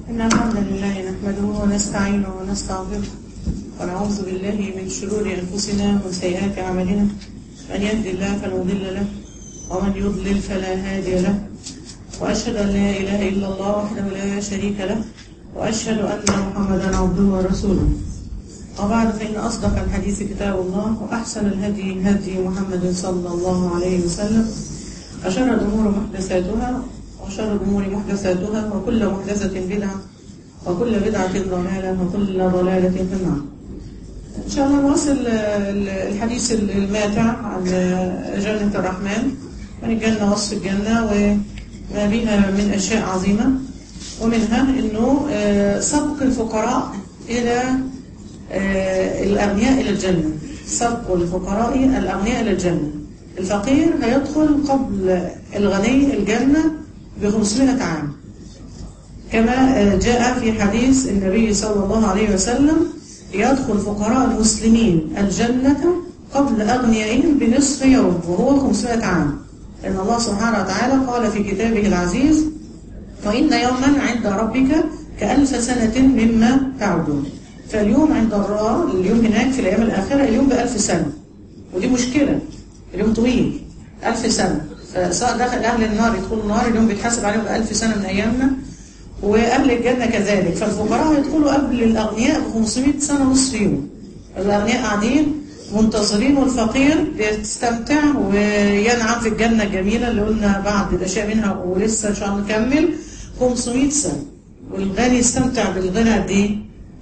إن الحمد لله نحمده ونستعينه ونستغفره ونعوذ بالله من شرور أنفسنا ومن سيئات أعمالنا من يهد الله فلا مضل له ومن يضلل فلا هادي له وأشهد أن لا إله إلا الله وحده لا شريك له وأشهد أن محمدا عبده ورسوله وبعد فإن أصدق الحديث كتاب الله وأحسن الهدي هدي محمد صلى الله عليه وسلم وشر الأمور محدثاتها وشر الأمور محدثاتها وكل محدثة بدعة وكل بدعة ضلالة وكل ضلالة في النار إن شاء الله نواصل الحديث الماتع عن جنة الرحمن من الجنة وصف الجنة وما بها من أشياء عظيمة ومنها أنه سبق الفقراء إلى الأغنياء إلى الجنة سبق الفقراء الأغنياء إلى الجنة الفقير هيدخل قبل الغني الجنة ب 500 عام كما جاء في حديث النبي صلى الله عليه وسلم يدخل فقراء المسلمين الجنة قبل أغنيائهم بنصف يوم وهو 500 عام لأن الله سبحانه وتعالى قال في كتابه العزيز وإن يوما عند ربك كألف سنة مما تعدون فاليوم عند الله اليوم هناك في الأيام الآخرة اليوم بألف سنة ودي مشكلة اليوم طويل ألف سنة فسواء دخل أهل النار يدخلوا النار اليوم بيتحاسب عليهم بألف سنة من أيامنا وأهل الجنة كذلك فالفقراء يدخلوا قبل الأغنياء ب 500 سنة نصف يوم الأغنياء قاعدين منتظرين والفقير بيستمتع وينعم في الجنة الجميلة اللي قلنا بعض الأشياء منها ولسه إن شاء الله نكمل 500 سنة والغني يستمتع بالغنى قد إيه؟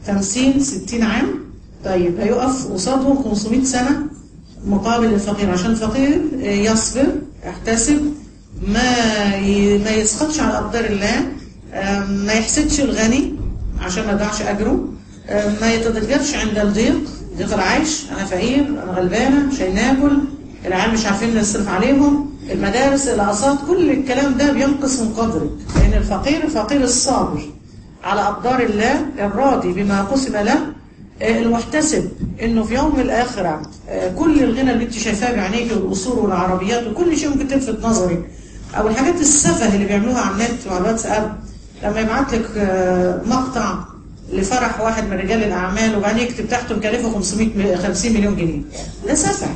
50 60 عام طيب هيقف قصادهم 500 سنة مقابل الفقير عشان الفقير يصبر يحتسب ما ما يسخطش على أقدار الله ما يحسدش الغني عشان ما يضيعش أجره ما يتضجرش عند الضيق ضيق العيش أنا فقير أنا غلبانة مش هناكل العيال مش عارفين نصرف عليهم المدارس الأقساط كل الكلام ده بينقص من قدرك لأن الفقير الفقير الصابر على أقدار الله الراضي بما قسم له المحتسب انه في يوم الاخره كل الغنى اللي انت شايفاه بعينيك والقصور والعربيات وكل شيء ممكن تلفت نظرك او الحاجات السفه اللي بيعملوها على النت وعلى الواتساب لما يبعت لك مقطع لفرح واحد من رجال الاعمال وبعدين يكتب تحته مكلفه 500 50 مليون جنيه ده سفه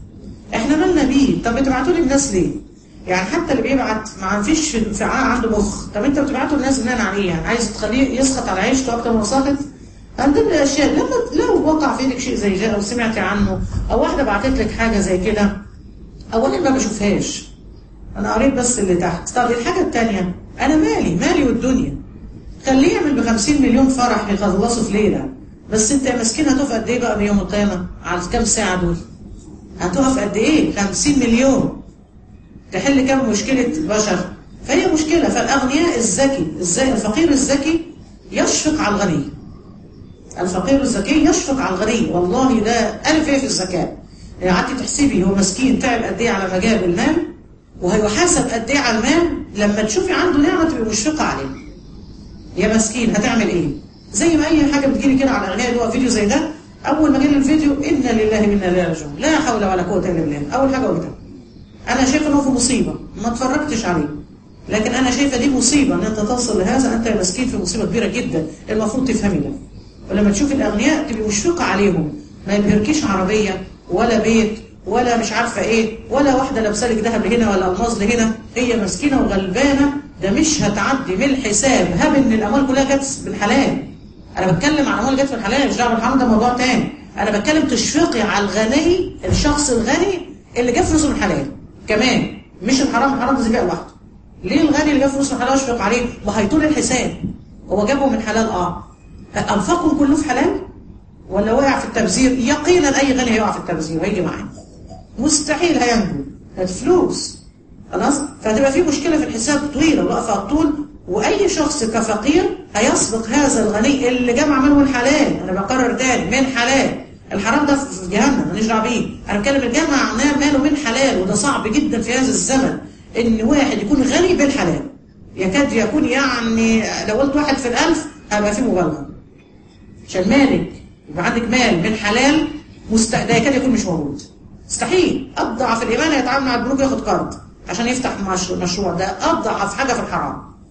احنا مالنا بيه طب بتبعتوا لي الناس ليه يعني حتى اللي بيبعت ما فيش في عنده مخ طب انت بتبعته للناس بناء على ايه يعني عايز تخليه يسخط على عيشته اكتر من ساخط من ضمن الاشياء لما لو وقع في ايدك شيء زي ده او سمعتي عنه او واحده بعتت لك حاجه زي كده اولا ما بشوفهاش انا قريت بس اللي تحت طب الحاجه الثانيه انا مالي مالي والدنيا خليه يعمل ب 50 مليون فرح يخلصوا في ليله بس انت يا مسكين هتقف قد ايه بقى بيوم القيامه على كام ساعه دول هتقف قد ايه 50 مليون تحل كام مشكله بشر فهي مشكله فالاغنياء الذكي الفقير الذكي يشفق على الغني الفقير الذكي يشفق على الغني والله ده ألف ايه في الزكاة يعني قعدتي تحسبي هو مسكين تعب قد ايه على ما جاب المال وهيحاسب قد ايه على المال لما تشوفي عنده نعمة تبقي مشفقة عليه يا مسكين هتعمل ايه زي ما اي حاجة بتجيلي كده على الاغنياء اللي هو فيديو زي ده اول ما جالي الفيديو انا لله وانا اليه راجعون لا حول ولا قوة الا بالله اول حاجة قلتها انا شايفه ان هو في مصيبة ما اتفرجتش عليه لكن انا شايفه دي مصيبة ان انت توصل لهذا انت يا مسكين في مصيبة كبيرة جدا المفروض تفهمي ده ولما تشوف الأغنياء تبقي مشفقة عليهم ما يبهركيش عربية ولا بيت ولا مش عارفة ايه ولا واحدة لابسه لك ذهب لهنا ولا الماظ لهنا هي مسكينة وغلبانة ده مش هتعدي من الحساب هب ان الأموال كلها جت بالحلال أنا بتكلم عن أموال جت في الحلال مش دعوة بالحرام ده موضوع تاني أنا بتكلم تشفقي على الغني الشخص الغني اللي جاب فلوسه من الحلال كمان مش الحرام الحرام ده زكاة لوحده ليه الغني اللي جاب فلوسه من الحلال أشفق عليه ما هيطول الحساب هو جابه من حلال اه أنفقهم كله في حلال ولا وقع في التبذير يقينا أي غني هيقع في التبذير وهيجي معاه مستحيل هينجو فلوس خلاص فهتبقى في مشكلة في الحساب طويلة واقفة طول وأي شخص كفقير هيسبق هذا الغني اللي جمع منه الحلال أنا بقرر تاني من حلال الحرام ده في جهنم ماليش دعوه بيه أنا بتكلم الجمع ماله من حلال وده صعب جدا في هذا الزمن إن واحد يكون غني بالحلال يكاد يكون يعني لو قلت واحد في الألف هيبقى في مبالغة عشان مالك يبقى عندك مال من حلال مست... ده يكاد يكون مش موجود مستحيل اضعف الايمان يتعامل مع البنوك ياخد قرض عشان يفتح مشروع, مشروع ده اضعف حاجه في الحرام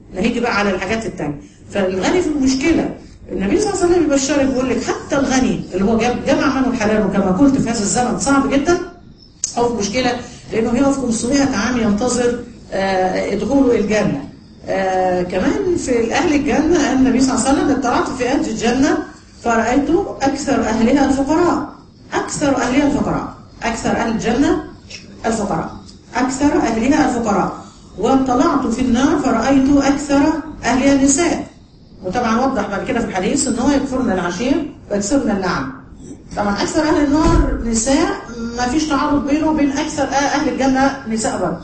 نيجي بقى على الحاجات التانية فالغني في المشكلة النبي صلى الله عليه وسلم يبشرك بيقول لك حتى الغني اللي هو جاب جمع منه الحلال وكما قلت في هذا الزمن صعب جدا هو في مشكلة لأنه يقف 500 عام ينتظر آه، دخوله الجنة آه، كمان في أهل الجنة النبي صلى الله عليه وسلم اطلعت في أهل الجنة فرأيت أكثر أهلها الفقراء أكثر أهلها الفقراء أكثر أهل الجنة الفقراء أكثر أهلها الفقراء واطلعت في النار فرأيت أكثر أهلها النساء وطبعا وضح بعد كده في الحديث ان هو يكفرن العشير ويكسرن اللعن طبعا اكثر اهل النار نساء ما فيش تعارض بينه وبين اكثر اهل الجنه نساء برضه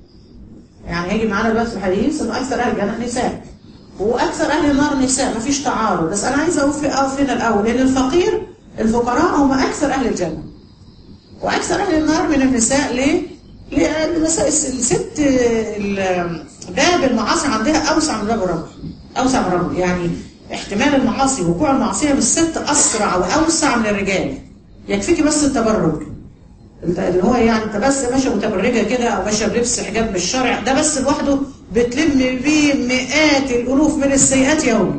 يعني هيجي معانا دلوقتي في الحديث انه اكثر اهل الجنه نساء واكثر اهل النار نساء ما فيش تعارض بس انا عايزه اقف اقف هنا الاول لان الفقير الفقراء هم اكثر اهل الجنه واكثر اهل النار من النساء ليه؟ لان النساء الست ال- باب المعاصي عندها اوسع من باب الرجل اوسع من الرجل يعني احتمال المعاصي وقوع المعصيه بالست اسرع واوسع من الرجال يكفيكي بس التبرج انت اللي هو يعني انت بس ماشيه متبرجه كده او ماشيه بلبس حجاب من الشرع ده بس لوحده بتلم بيه مئات الالوف من السيئات يومي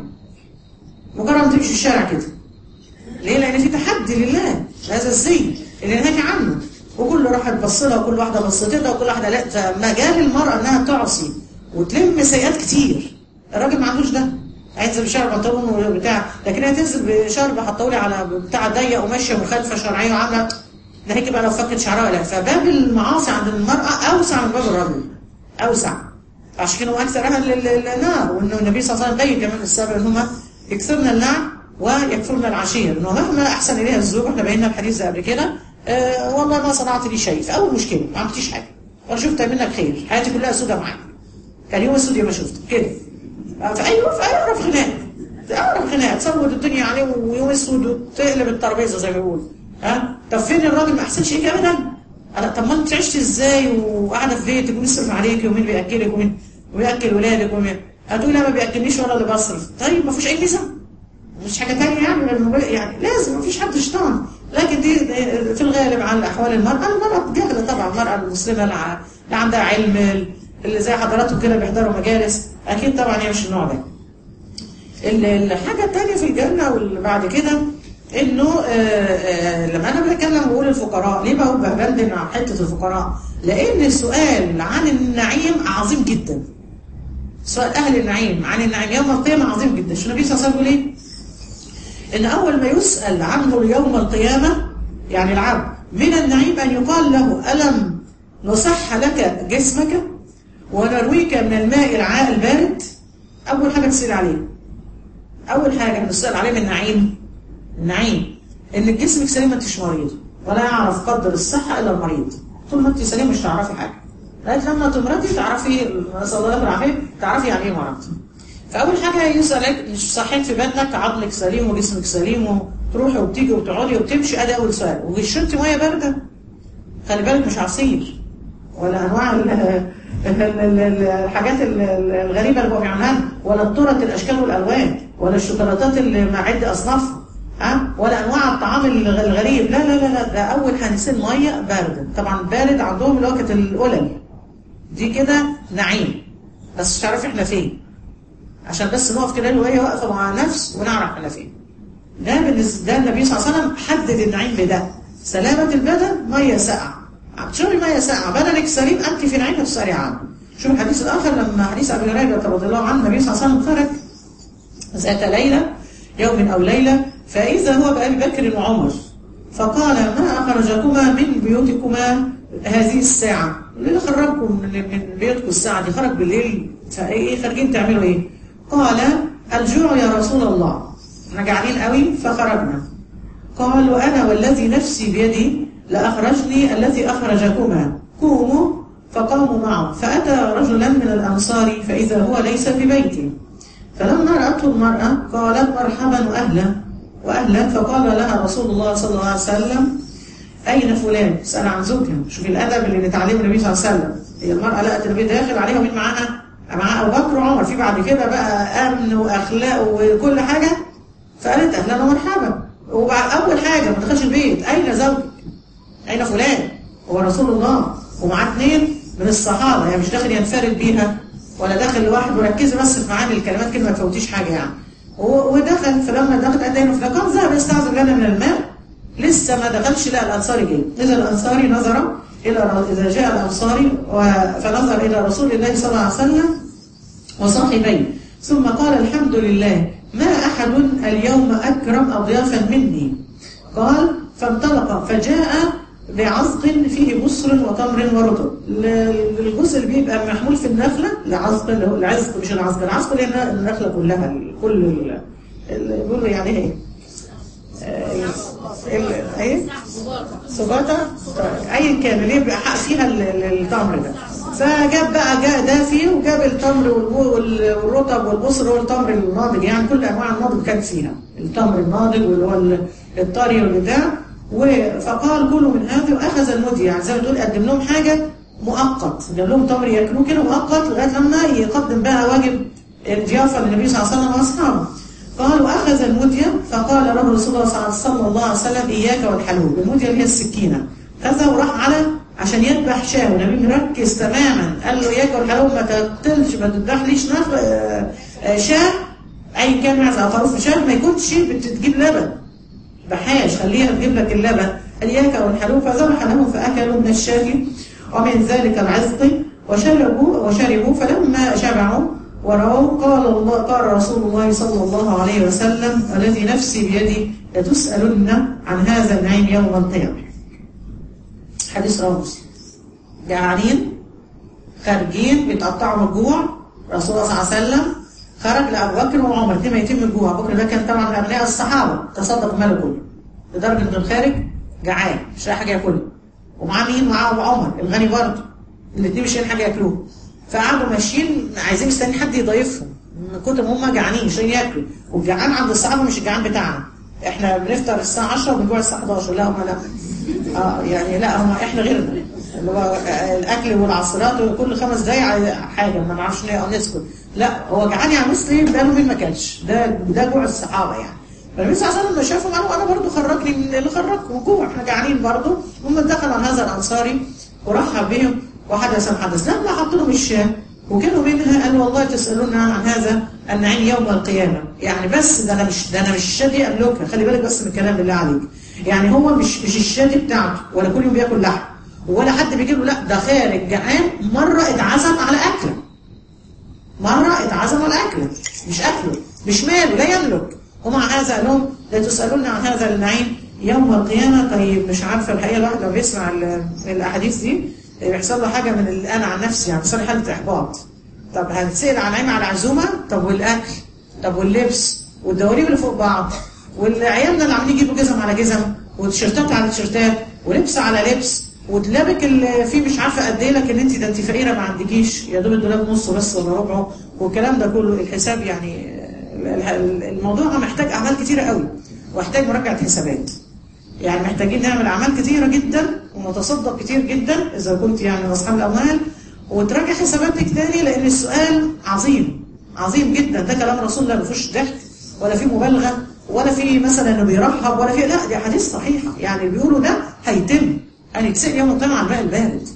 مجرد ما تمشي في الشارع كده ليه؟ لأن في تحدي لله هذا الزي اللي نهاك عنه وكل راح تبص لها وكل واحدة بصت لها وكل واحدة لا فمجال المرأة إنها تعصي وتلم سيئات كتير الراجل ما عندوش ده هينزل بشعر بنطلون وبتاع لكن هي تنزل بشعر حطولي على بتاع ضيق وماشيه مخالفه شرعيه وعامله ده هيك بقى لو فكت شعرها لا فباب المعاصي عند المرأة أوسع من باب الرجل أوسع عشان كده هو أكثر أهل ال- ال- النار وإنه النبي صلى الله عليه وسلم بين كمان السبب إن هما يكثرن اللعن ويكفرن العشير إنه مهما أحسن إليها الزوج إحنا بينا الحديث ده قبل كده آه والله ما صنعت لي شيء في أول مشكلة ما عملتيش حاجة ولا شفت منك خير حياتي كلها سودة معاك كان يوم السود يوم ما شفته كده آه، في أي في أي أقرب خناقة في أقرب خناقة تسود الدنيا عليه ويوم السود وتقلب الترابيزة زي ما بيقولوا ها طب فين الراجل ما أحسنش إيه أبدا أنا طب ما أنت عشت إزاي وقاعدة في بيتك وبيصرف عليك ومين بيأكلك ومين وبيأكل ولادك ومين هتقول لا ما بيأكلنيش ولا اللي بصرف طيب ما فيش أي ميزة مش حاجة تانية يعني من الموبايل يعني لازم مفيش حد شيطان لكن دي دي في الغالب على أحوال المرأة المرأة جاهلة طبعا المرأة المسلمة اللي ع- اللي عندها علم اللي زي حضراتكم كده بيحضروا مجالس أكيد طبعا هي مش النوع ده ال- الحاجة التانية في الجنة واللي بعد كده انه آه، آه، لما انا بتكلم بقول الفقراء ليه بقى ببندن على حته الفقراء؟ لان السؤال عن النعيم عظيم جدا. سؤال اهل النعيم عن النعيم يوم القيامه عظيم جدا، شو النبي صلى الله عليه وسلم بيقول ايه؟ ان اول ما يسال عنه يوم القيامه يعني العبد من النعيم ان يقال له الم نصح لك جسمك ونرويك من الماء العاء البارد؟ اول حاجه تسال عليه. اول حاجه بنسال عليه من النعيم النعيم ان جسمك سليم ما انتش مريض ولا يعرف قدر الصحه الا المريض طول ما انت سليم مش تعرفي حاجه لغايه لما تمرضي تعرفي نسال الله العافيه تعرفي يعني ايه مرض فاول حاجه يسالك مش صحيت في بدنك عظمك سليم وجسمك سليم وتروحي وبتيجي وبتقعدي وبتمشي ادي اول سؤال وشربتي ميه بارده خلي بالك مش عصير ولا انواع ال- ال- ال- ال- الحاجات ال- ال- الغريبه اللي هو بيعملها ولا الترط الاشكال والالوان ولا الشوكولاتات اللي مع عده اصنافها ها ولا انواع الطعام الغ- الغريب لا لا لا لا ده اول هنسين ميه بارده طبعا بارد عندهم اللي هو كانت القلل دي كده نعيم بس مش عارف احنا فين عشان بس نقف كده وهي واقفه مع نفس ونعرف احنا فين ده بالنسبه ده النبي صلى الله عليه وسلم حدد النعيم بده سلامه البدن ميه ساقعه تشربي ميه ساقعه بدنك سليم انت في نعيم تسالي عنه شوف الحديث الاخر لما حديث ابي هريره رضي الله عنه النبي صلى الله عليه وسلم خرج ذات ليله يوم او ليله فاذا هو بابي بكر وعمر فقال ما اخرجكما من بيوتكما هذه الساعه اللي خرجكم من من بيوتكم الساعه دي خرج بالليل فايه خارجين تعملوا ايه قال الجوع يا رسول الله احنا جعانين قوي فخرجنا قال وأنا والذي نفسي بيدي لأخرجني الذي أخرجكما قوموا فقاموا معه فأتى رجلا من الأنصار فإذا هو ليس في بيته فلما رأته المرأة قالت مرحبا وأهلا وأهلا فقال لها رسول الله صلى الله عليه وسلم أين فلان؟ اسأل عن زوجها شوف الأدب اللي نتعلمه النبي صلى الله عليه وسلم هي المرأة لقت النبي داخل عليها ومين معاها؟ معاها أبو بكر وعمر في بعد كده بقى أمن وأخلاق وكل حاجة فقالت اهلا ومرحبا وبعد اول حاجه ما دخلش البيت اين زوجك اين فلان هو رسول الله ومعاه اثنين من الصحابه يعني مش داخل ينفرد بيها ولا داخل لوحده وركزي بس في معاني الكلمات كده ما تفوتيش حاجه يعني و- ودخل فلما دخل اتينا فقال ذهب يستعذب لنا من الماء لسه ما دخلش لا الانصاري جه اذا الانصاري نظر الى اذا جاء الانصاري و- فنظر الى رسول الله صلى الله عليه وسلم وصاحبيه ثم قال الحمد لله ما أحد اليوم أكرم أضيافا مني قال فانطلق فجاء بعزق فيه بصر وتمر ورطب ال- الجزء اللي بيبقى محمول في النخلة العزق اللي هو العزق مش العزق العزق اللي هي النخلة كلها ال- كل ال- اللي بيقولوا يعني ايه آه، ال- ايه سباطة ايا كان اللي يبقى حق فيها ال- ال- التمر ده فجاب بقى جاء ده فيه وجاب التمر والو- وال- والرطب والبصر والتمر الناضج يعني كل انواع الناضج كانت فيها التمر الناضج واللي هو ال- الطري والبتاع و- فقال كلوا من هذا واخذ المدية يعني زي ما تقول قدم لهم حاجه مؤقت جاب لهم تمر ياكلوه كده مؤقت لغايه لما يقدم بقى واجب الضيافه للنبي صلى الله عليه وسلم واصحابه قال واخذ المدية فقال له رسول الله صلى الله عليه وسلم اياك والحلوب المدية اللي هي السكينه خذها وراح على عشان يذبح شاه والنبي مركز تماما قال له اياك والحلوب ما تقتلش ما تذبحليش نخ آه، آه، شاه اي كان معز او خروف شاه ما يكونش بتجيب لبن بحاش خليها تجيب لك اللبن اياك والحلوب فذبح لهم فاكلوا من الشاه ومن ذلك العزق وشربوا وشربوا فلما شبعوا ورأوا قال الله قال رسول الله صلى الله عليه وسلم الذي نفسي بيدي لتسألن عن هذا النعيم يوم القيامة حديث رواه مسلم جعانين خارجين بيتقطعوا من الجوع رسول الله صلى الله عليه وسلم خرج لأبو بكر وعمر الاثنين ميتين من الجوع أبو بكر ده كان طبعا من أغنياء الصحابة تصدق ماله كله لدرجة إن الخارج جعان مش لاقي حاجة ياكلها ومعاه مين؟ معاه أبو عمر الغني برضه الاثنين مش لاقيين حاجة ياكلوها فقعدوا ماشيين عايزين مستني حد يضيفهم من كتر ما هم جعانين مش لاقيين ياكلوا والجعان عند الصحابة مش الجعان بتاعنا احنا بنفطر الساعة 10 وبنجوع الساعة 11 لا هم لا اه يعني لا هم احنا غيرنا اللي هو الاكل والعصيرات وكل خمس دقايق حاجه ما نعرفش نسكت لا هو جعان يا مسلم بقاله مين ما كانش ده ده جوع الصحابه يعني فالنبي صلى الله عليه وسلم لما شافهم قالوا انا برضه خرجني من اللي خرجكم جوع احنا جعانين برضه هم دخلوا على هذا الانصاري ورحب بهم وحدث حدث لما حطوا لهم الشاه وكانوا منها قالوا والله تسالون عن هذا النعيم يوم القيامه يعني بس ده انا مش ده انا مش الشاه دي املكها خلي بالك بس من الكلام بالله عليك يعني هو مش مش الشاه دي بتاعته ولا كل يوم بياكل لحم ولا حد بيجيب له لا ده خارج جعان مره اتعزم على اكله مره اتعزم على اكله مش اكله مش ماله لا يملك ومع هذا قال لهم لا تسالون عن هذا النعيم يوم القيامه طيب مش عارفه الحقيقه الواحد لما بيسمع ال- الاحاديث دي بيحصل له حاجه من اللي انا عن نفسي يعني بيحصل لي حاله احباط طب هنسال عن نعيم على عزومه طب والاكل طب واللبس والدواليب اللي فوق بعض والعيالنا اللي عاملين يجيبوا جزم على جزم وتيشيرتات على تيشيرتات ولبس على لبس ودلابك اللي فيه مش عارفه قد ايه لكن انت ده انت فقيره ما عندكيش يا دوب الدولاب نصه بس ولا ربعه والكلام ده كله الحساب يعني آه، الموضوع محتاج اعمال كتيره قوي واحتاج مراجعه حسابات يعني محتاجين نعمل اعمال كتيره جدا ونتصدق كتير جدا اذا كنت يعني من اصحاب الاموال وتراجع حساباتك تاني لان السؤال عظيم عظيم جدا ده كلام رسول الله ما فيهوش ضحك ولا فيه مبالغه ولا فيه مثلا انه بيرحب ولا فيه لا دي احاديث صحيحه يعني اللي بيقولوا ده هيتم هنتسال يوم القيامه عن الماء البارد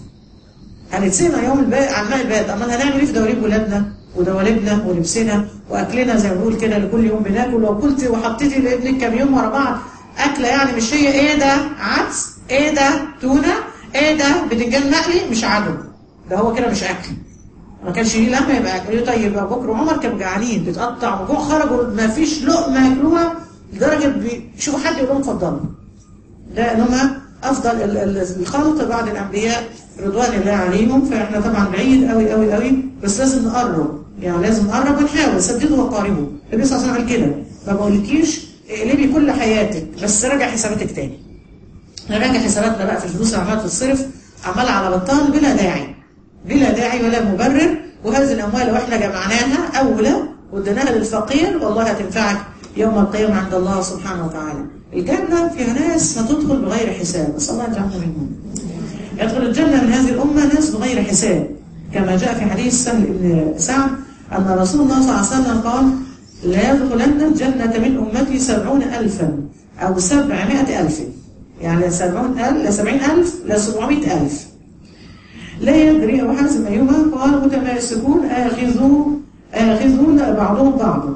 هنتسال يوم البارد عن الماء البارد امال هنعمل ايه في دواليب ولادنا ودوالبنا ولبسنا واكلنا زي ما بنقول كده لكل يوم بناكل لو قلت وحطيتي لابنك كام يوم ورا بعض اكله يعني مش هي ايه ده عدس ايه ده تونه ايه ده بدنجان مقلي مش عدو ده هو كده مش اكل ما كانش ليه لما يبقى اكل ليه طيب ابو بكر وعمر كانوا جعانين بتقطع وجوع خرجوا ما فيش لقمه ياكلوها لدرجه بيشوفوا حد يقول لهم اتفضلوا ده ان هم افضل ال- ال- الخلق بعد الانبياء رضوان الله عليهم فاحنا طبعا بعيد قوي قوي قوي بس لازم نقرب يعني لازم نقرب ونحاول سددوا وقاربوا النبي صلى الله عليه وسلم قال كده ما بقولكيش اقلبي كل حياتك بس راجع حساباتك تاني نراجع حساباتنا بقى في الفلوس اللي عماله تتصرف عماله على بطال بلا داعي بلا داعي ولا مبرر وهذه الاموال لو احنا جمعناها اولى واديناها للفقير والله هتنفعك يوم القيامه عند الله سبحانه وتعالى الجنه فيها ناس هتدخل بغير حساب بس الله يجعلنا منهم يدخل الجنه من هذه الامه ناس بغير حساب كما جاء في حديث سهل بن سعد ان رسول الله صلى الله عليه وسلم قال لا يدخلن الجنه من امتي سبعون الفا او سبعمائة الف يعني سبعون ألف لا سبعين ألف لا سبعمائة ألف لا يدري أبو حازم أيهما قال متماسكون آخذوا آخذون بعضهم بعضا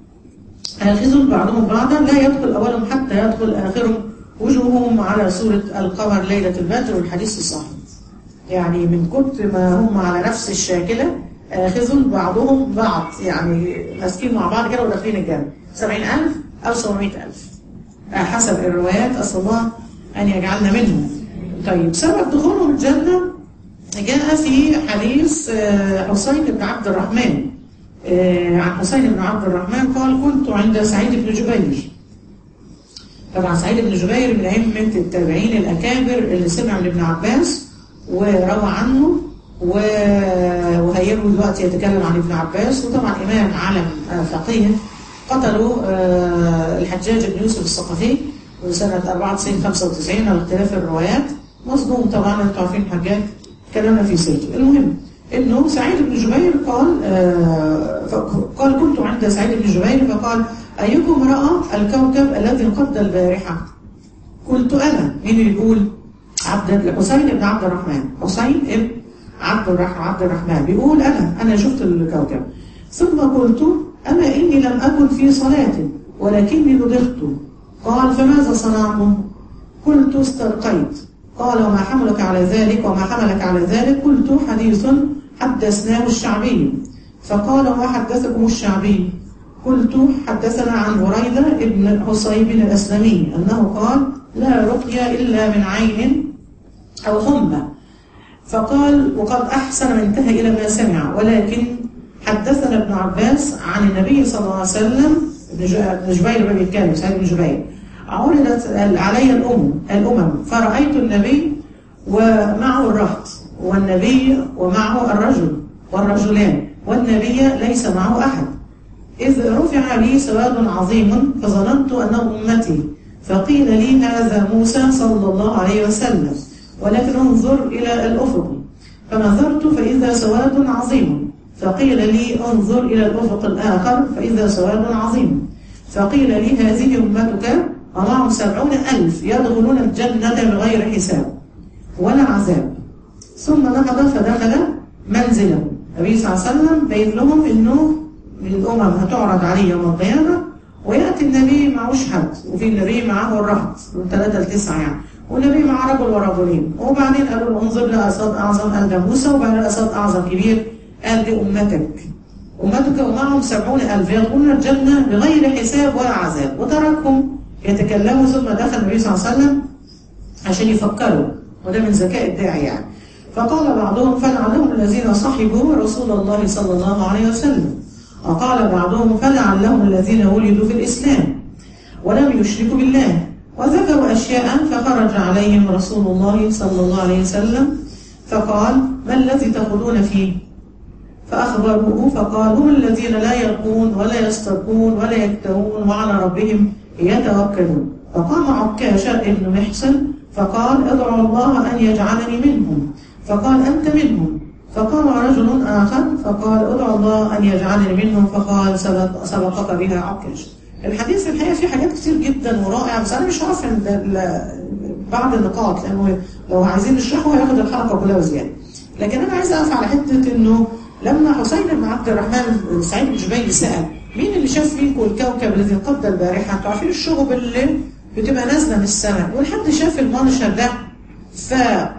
آخذ بعضهم بعضا لا يدخل أولهم حتى يدخل آخرهم وجوههم على صورة القمر ليلة البدر والحديث الصحيح يعني من كتر ما هم على نفس الشاكلة آخذ بعضهم بعض يعني ماسكين مع بعض كده وداخلين الجنة 70000 أو 700000 حسب الروايات أسأل الله أن يجعلنا منهم طيب سبب دخولهم الجنة جاء في حديث حسين بن عبد الرحمن عن حسين بن عبد الرحمن قال كنت عند سعيد بن جبير طبعا سعيد بن جبير من أئمة التابعين الأكابر اللي سمع من ابن عباس وروى عنه وهيئه دلوقتي يتكلم عن ابن عباس وطبعا إمام عالم فقيه قتلوا الحجاج بن يوسف الثقفي سنة 94 95 على اختلاف الروايات مصدوم طبعا انتوا عارفين حجاج كلامنا في سيرته المهم انه سعيد بن جبير قال آه قال كنت عند سعيد بن جبير فقال ايكم راى الكوكب الذي انقض البارحه قلت انا مين اللي يقول عبد حسين بن عبد الرحمن حسين ابن عبد الرحمن عبد الرحمن بيقول انا انا شفت الكوكب ثم قلت اما اني لم اكن في صلاه ولكني نضغت قال فماذا صنعتم قلت استرقيت قال وما حملك على ذلك وما حملك على ذلك قلت حديث حدثناه الشعبي فقال وما حدثكم الشعبي قلت حدثنا عن بريدة ابن حصيب الأسلمي أنه قال لا رقية إلا من عين أو حمى فقال وقد أحسن من انتهى إلى ما سمع ولكن حدثنا ابن عباس عن النبي صلى الله عليه وسلم ابن جبير بن بيتكلم سعيد بن جبير عرضت علي الأمم الأمم فرأيت النبي ومعه الرهط والنبي ومعه الرجل والرجلان والنبي ليس معه أحد إذ رفع لي سواد عظيم فظننت أنه أمتي فقيل لي هذا موسى صلى الله عليه وسلم ولكن انظر إلى الأفق فنظرت فإذا سواد عظيم فقيل لي انظر إلى الأفق الآخر فإذا سواد عظيم فقيل لي هذه أمتك ومعهم سبعون ألف يدخلون الجنة بغير حساب ولا عذاب ثم نهض فدخل منزله النبي صلى الله عليه وسلم بين لهم انه الامم هتعرض عليه يوم القيامه وياتي النبي معهوش حد وفي النبي معه الرهط من ثلاثه لتسعه يعني والنبي مع رجل ورجلين وبعدين قالوا له انظر لاسد اعظم قال موسى وبعدين اسد اعظم كبير قال دي امتك امتك ومعهم سبعون الف يدخلون الجنه بغير حساب ولا عذاب وتركهم يتكلموا ثم دخل النبي صلى الله عليه وسلم عشان يفكروا وده من ذكاء الداعي يعني فقال بعضهم فلعلهم الذين صحبوا رسول الله صلى الله عليه وسلم وقال بعضهم فلعلهم الذين ولدوا في الإسلام ولم يشركوا بالله وذكروا أشياء فخرج عليهم رسول الله صلى الله عليه وسلم فقال ما الذي تقولون فيه فأخبروه فقال هم الذين لا يرقون ولا يسترقون ولا يكتوون وعلى ربهم يتوكلون فقام عكاشة ابن محسن فقال ادعو الله أن يجعلني منهم فقال أنت منهم فقام رجل آخر فقال ادعو الله أن يجعلني منهم فقال سبق سبقك بها عكاش الحديث الحقيقة فيه حاجات كتير جدا ورائعة بس أنا مش عارف بعض النقاط لأنه لو عايزين نشرحه هياخد الحلقة كلها وزيادة لكن أنا عايز أقف على حتة إنه لما حسين بن عبد الرحمن سعيد بن جبير سأل مين اللي شاف فيكم الكوكب الذي انقضى البارحة؟ انتوا عارفين الشهب اللي بتبقى نازلة من السماء والحد شاف المنشر ده ف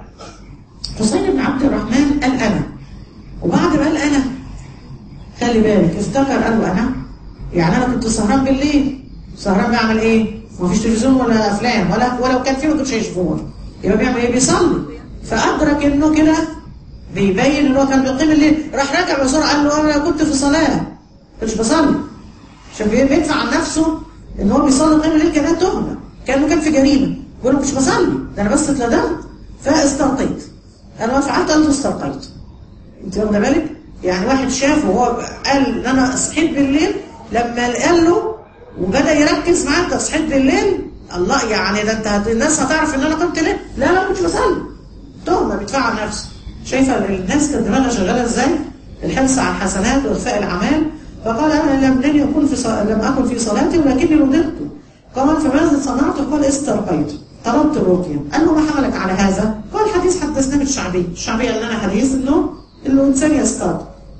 حسين بن عبد الرحمن قال أنا وبعد ما قال أنا خلي بالك افتكر قال أنا يعني أنا كنت سهران بالليل سهران بعمل إيه؟ ما فيش تلفزيون ولا أفلام ولا ولو كان فيه ما كنتش هيشوفوه يبقى بيعمل إيه؟ بيصلي فأدرك إنه كده بيبين إن هو كان بيقيم الليل راح راجع بسرعة قال له أنا كنت في صلاة كنتش بصلي عشان بيدفع عن نفسه إن هو بيصلي قيام الليل كانت تهمة كانه كان في جريمة بيقول له مش بصلي ده أنا بس اتلدمت فاستلقيت انا ما فعلت انت استلقيت انت واخده بالك يعني واحد شافه وهو قال ان انا صحيت بالليل لما قال له وبدا يركز معاه انت صحيت بالليل الله يعني ده انت الناس هتعرف ان انا قمت ليه لا لا كنتش بصلي تهمه بيدفع عن نفسه شايفه الناس كانت دماغها شغاله ازاي الحرص على الحسنات واخفاء الاعمال فقال انا لم لن يكون في صل... لم اكن في صلاتي ولكني رضيت قال فماذا صنعت قال استرقيت طلبت الرقيه قال له ما حملك على هذا قال حديث حتى ده اسمها الشعبيه الشعبيه اللي انا حديث انه الانسان يصطاد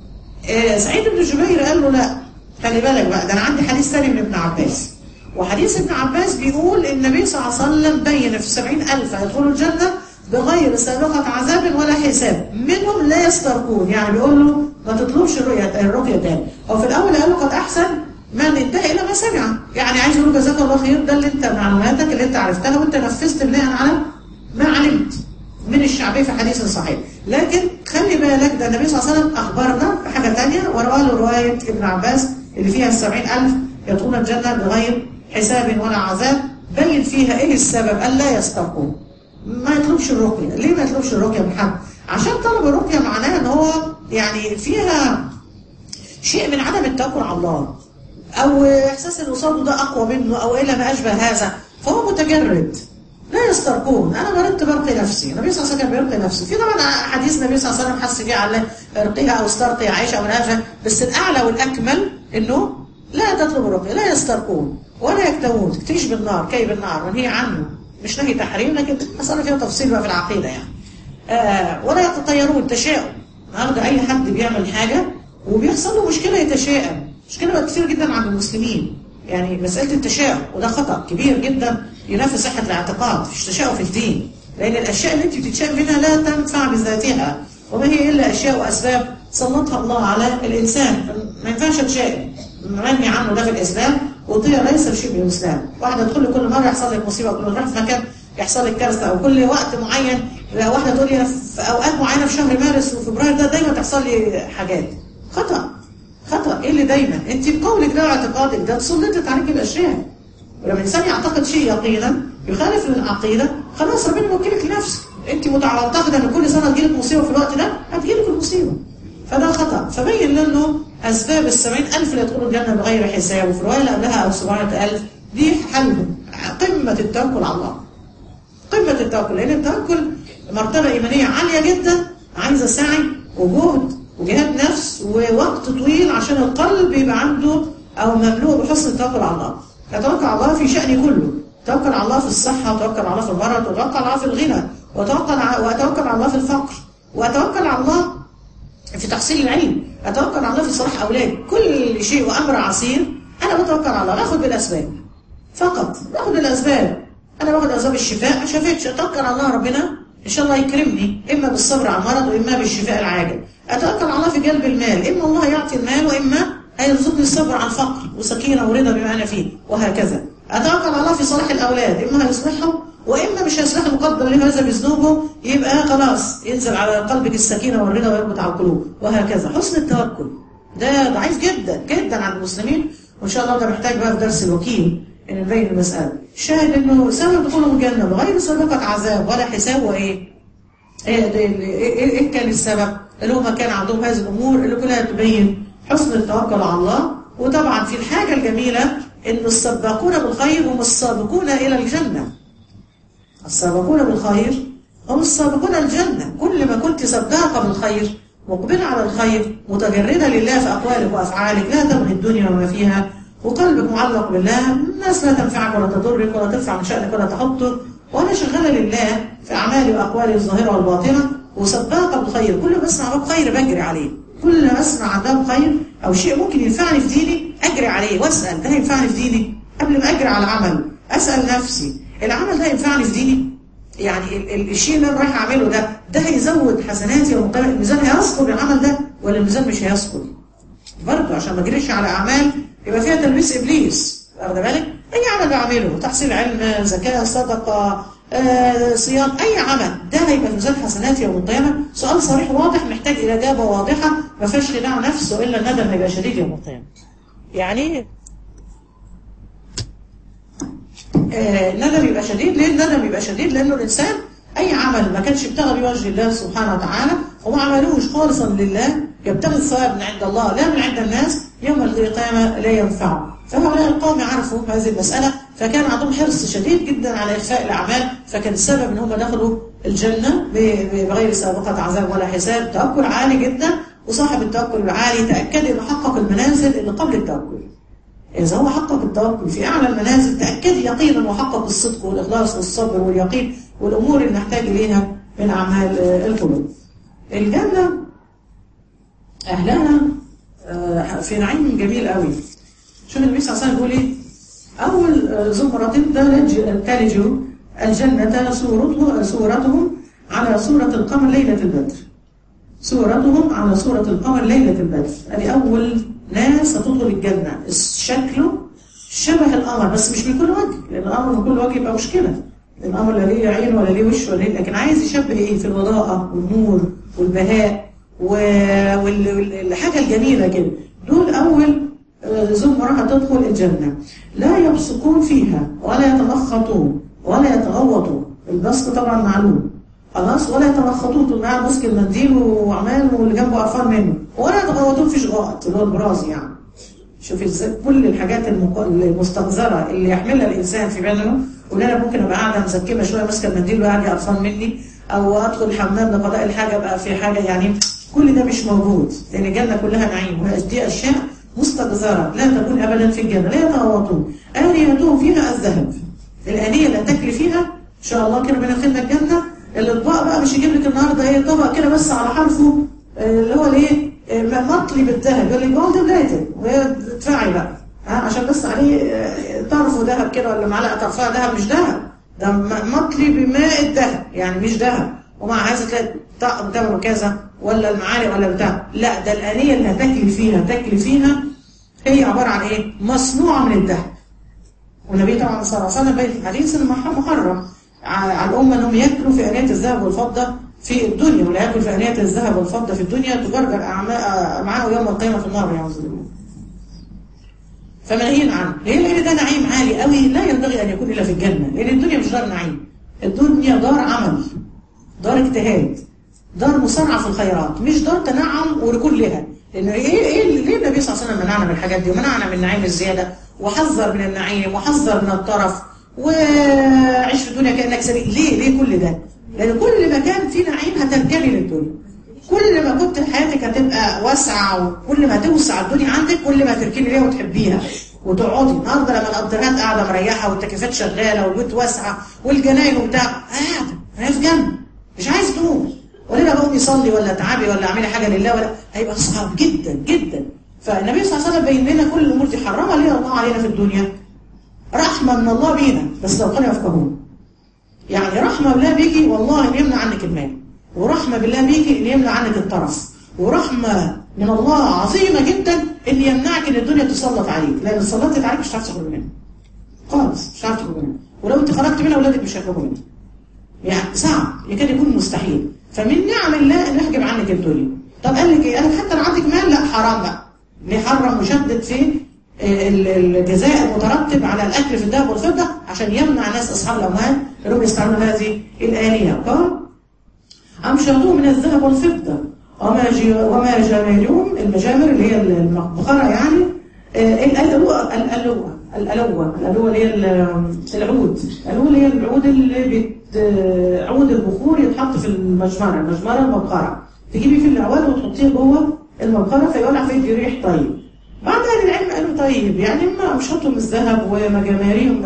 آه سعيد بن جبير قال له لا خلي بالك بقى ده انا عندي حديث ثاني من ابن عباس وحديث ابن عباس بيقول النبي صلى الله عليه وسلم بين في السبعين ألف يدخلوا الجنة بغير سابقة عذاب ولا حساب منهم لا يسترقون يعني بيقول له ما تطلبش الرؤية الرؤية تاني هو في الأول قال له قد أحسن من انتهى إلى ما سمع يعني عايز يقول جزاك الله خير ده اللي انت معلوماتك اللي انت عرفتها وانت نفذت بناء على ما علمت من الشعبية في حديث صحيح لكن خلي بالك ده النبي صلى الله عليه وسلم أخبرنا بحاجة تانية وروى له رواية ابن عباس اللي فيها السبعين ألف يدخلون الجنة بغير حساب ولا عذاب بين فيها ايه السبب الا يستقون ما يطلبش الرقية ليه ما يطلبش الرقية من حد عشان طلب الرقية معناه ان هو يعني فيها شيء من عدم التوكل على الله او احساس ان قصاده ده اقوى منه او الى ما اشبه هذا فهو متجرد لا يسترقون انا مرضت برقي نفسي النبي صلى الله عليه وسلم بيرقي نفسه في طبعا حديث النبي صلى الله عليه وسلم حس فيه على ارقيها او استرقي عائشه او نافع بس الاعلى والاكمل انه لا تطلب الرقية لا يسترقون ولا يكتوون تكتيش بالنار كي بالنار منهي عنه مش نهي تحريم لكن أصلا فيها تفصيل بقى في العقيدة يعني آه ولا يتطيرون تشاؤم النهارده أي حد بيعمل حاجة وبيحصل له مشكلة يتشائم مشكلة بقى كتير جدا عند المسلمين يعني مسألة التشاؤم وده خطأ كبير جدا ينافي صحة الاعتقاد مفيش تشاؤم في الدين لأن الأشياء اللي أنت بتتشائم منها لا تنفع بذاتها وما هي إلا أشياء وأسباب سلطها الله على الإنسان ما ينفعش تشائم منهي عنه ده في الإسلام وطيع ليس شيء من الإسلام واحدة تدخل كل مرة يحصل لك مصيبة كل مرة في مكان يحصل لك كارثة أو كل وقت معين واحدة تقول لي في أوقات معينة في شهر مارس وفبراير ده دايما تحصل لي حاجات خطأ خطأ إيه اللي دايما أنت بقولك ده واعتقادك ده تسلطت عليك الأشياء ولما الإنسان يعتقد شيء يقينا يخالف العقيدة خلاص ربنا موكلك لنفسك أنت معتقدة أن كل سنة تجيلك مصيبة في الوقت ده هتجيلك المصيبة فده خطأ فبين له أسباب السبعين ألف اللي يدخلوا الجنة بغير حساب وفي الرواية اللي قبلها أو سبعة ألف دي حلهم قمة التوكل على الله قمة التوكل لأن التوكل مرتبة إيمانية عالية جدا عايزة سعي وجهد وجهاد نفس ووقت طويل عشان القلب يبقى عنده أو مملوء بحسن التوكل على الله يتوكل على الله في شأني كله توكل على الله في الصحة وتوكل على الله في المرض وتوكل على الله في الغنى وتوكل وأتوكل على الله في الفقر وأتوكل على الله في تحصيل العلم أتوكل على الله في صلاح أولاد كل شيء وأمر عسير أنا بتوكل على الله باخد بالأسباب فقط باخد الأسباب أنا باخد أسباب الشفاء ما شافتش أتوكل على الله ربنا إن شاء الله يكرمني إما بالصبر على المرض وإما بالشفاء العاجل أتوكل على الله في جلب المال إما الله يعطي المال وإما هيرزقني الصبر على الفقر وسكينة ورضا بما أنا فيه وهكذا أتوكل على الله في صلاح الأولاد إما هيصلحهم وإما مش هيصلح مقدر له هذا بذنوبه يبقى خلاص ينزل على قلبك السكينة والرضا ويربط على القلوب وهكذا حسن التوكل ده ضعيف جدا جدا عند المسلمين وإن شاء الله ده محتاج بقى في درس الوكيل إن نبين المسألة الشاهد إنه سبب دخولهم الجنة بغير سابقة عذاب ولا حساب وإيه إيه, إيه, إيه كان السبب اللي هم كان عندهم هذه الأمور اللي كلها تبين حسن التوكل على الله وطبعا في الحاجة الجميلة إن السباقون بالخير هم السابقون إلى الجنة السابقون بالخير هم السابقون الجنة كل ما كنت سباقة بالخير مقبلة على الخير متجردة لله في أقوالك وأفعالك لا تبغي الدنيا وما فيها وقلبك معلق بالله الناس لا تنفعك ولا تضرك ولا ترفع من شأنك ولا تحطك وأنا شغالة لله في أعمالي وأقوالي الظاهرة والباطنة وسباقة بالخير كل ما أسمع باب خير بجري عليه كل ما أسمع عن باب خير أو شيء ممكن ينفعني في ديني أجري عليه وأسأل ده ينفعني في ديني قبل ما أجري على العمل أسأل نفسي العمل ده ينفعني في ديني يعني ال ال الشيء اللي انا رايح اعمله ده ده هيزود حسناتي ومقابل الميزان هيثقل بالعمل ده ولا الميزان مش هيثقل برضه عشان ما اجريش على اعمال يبقى فيها تلبيس ابليس واخد بالك اي عمل بعمله تحصيل علم زكاه صدقه آه، صيام اي عمل ده هيبقى في ميزان حسناتي يوم القيامه سؤال صريح واضح محتاج الى اجابه واضحه ما فيهاش خداع نفس والا الندم هيبقى شديد يوم القيامه يعني آه، الندم يبقى شديد ليه الندم يبقى شديد لانه الانسان اي عمل ما كانش ابتغى بوجه الله سبحانه وتعالى وما عملوش خالصا لله يبتغي الثواب من عند الله لا من عند الناس يوم القيامه لا ينفعه فهؤلاء القوم عرفوا هذه المساله فكان عندهم حرص شديد جدا على اخفاء الاعمال فكان السبب ان هم دخلوا الجنه بغير سابقه عذاب ولا حساب توكل عالي جدا وصاحب التوكل العالي تاكد انه حقق المنازل اللي قبل التوكل إذا هو حقق التوكل في أعلى المنازل تأكد يقينا وحقق الصدق والإخلاص والصبر واليقين والأمور اللي نحتاج إليها من أعمال القلوب الجنة أهلها في نعيم جميل قوي شوف النبي صلى الله عليه وسلم بيقول ايه أول زمرة تلج الجنة صورته صورتهم على صورة القمر ليلة البدر صورتهم على صورة القمر ليلة البدر ادي أول ناس هتدخل الجنة شكله شبه القمر بس مش من كل وجه لأن القمر من كل وجه يبقى مشكلة القمر لا ليه عين ولا ليه وش ولا ليه لكن عايز يشبه ايه في الوضاءة والنور والبهاء والحاجة الجميلة كده دول أول زمرة هتدخل الجنة لا يبصقون فيها ولا يتمخطون ولا يتغوطوا البسط طبعا معلوم خلاص ولا يتمخطون طول معاه ماسك المنديل وعمال واللي جنبه قرفان منه ولا يتغوطون فيش غائط اللي هو البراز يعني شوف ازاي كل الحاجات المستقذرة اللي يحملها الإنسان في بدنه ولا أنا ممكن أبقى قاعدة مسكمة شوية ماسكة المنديل وقاعد قرفان مني أو أدخل الحمام لقضاء الحاجة بقى في حاجة يعني كل ده مش موجود لأن الجنة كلها نعيم ودي أشياء مستقذرة لا تكون أبدا في الجنة لا يتغوطون آنيتهم فيها الذهب الآنية اللي هتاكلي فيها إن شاء الله كده بندخلنا الجنة الأطباق بقى مش يجيب لك النهاردة إيه طبق كده بس على حرفه اللي هو الإيه مطلي بالذهب يقول لك جولد بليتد وادفعي بقى ها عشان بس عليه طرفه ذهب كده ولا معلقة طرفها ذهب مش ذهب ده مطلي بماء الذهب يعني مش ذهب ومع هذا تلاقي طقم ثمنه كذا ولا المعالق ولا بتاع لا ده الآنية اللي هتاكلي فيها تاكلي فيها هي عبارة عن ايه مصنوعة من الذهب والنبي طبعا صلى الله عليه وسلم بين الحديث ان محرم على الأمة انهم ياكلوا في آنية الذهب والفضة في الدنيا ولا ياكل في آنية الذهب والفضة في الدنيا تجرجر معاه يوم القيامة في النار يعوذ بالله فمنهين عنه ليه لأن ده نعيم عالي قوي لا ينبغي أن يكون إلا في الجنة لأن الدنيا مش دار نعيم الدنيا دار عمل دار اجتهاد دار مسارعة في الخيرات مش دار تنعم وركون لها لأن إيه إيه ليه النبي صلى الله عليه وسلم منعنا من الحاجات دي ومنعنا من النعيم الزيادة وحذر من النعيم وحذر من الطرف وعيش في الدنيا كأنك سريع ليه ليه كل ده لأن كل ما كان في نعيم هترجعي للدنيا كل ما كنت حياتك هتبقى واسعة وكل ما توسع الدنيا عندك كل ما تركني ليها وتحبيها وتقعدي النهارده لما القدرات قاعده مريحه والتكييفات شغاله والبيوت واسعه والجناين وبتاع قاعده انا في جنب مش عايز تقوم ولا بقوم يصلي ولا تعبي ولا اعملي حاجه لله ولا هيبقى صعب جدا جدا فالنبي صلى الله عليه وسلم بين لنا كل الامور دي حرمها ليه الله علينا في الدنيا رحمه من الله بينا بس لو كانوا يفقهون يعني رحمه بالله بيجي والله ان يمنع عنك المال ورحمه بالله بيجي ان يمنع عنك الطرف ورحمه من الله عظيمه جدا ان يمنعك ان الدنيا تسلط عليك لان السلطت عليك مش هتعرف تخرج منها خالص مش هتعرف تخرج منها ولو انت خرجت منها اولادك مش هيخرجوا منها يعني صعب يكاد يكون مستحيل فمن نعم الله ان يحجب عنك الدنيا طب قال لك ايه قال حتى لو عندك مال لا حرام بقى نحرم مشدد في الجزاء المترتب على الاكل في الذهب والفضه عشان يمنع ناس اصحاب الاموال انهم يستعملوا هذه الاليه قال امشطوه من الذهب والفضه وما وما جمالهم المجامر اللي هي المقبره يعني الالوه الالوه الالوه الالوه اللي هي العود الالوه اللي هي العود اللي بت عود البخور يتحط في المجمره المجمره المبخره تجيبي في العواد وتحطيه جوه المبخره فيولع فيه ريح طيب بعد اهل العلم قالوا طيب يعني ما امشطهم الذهب ومجامرهم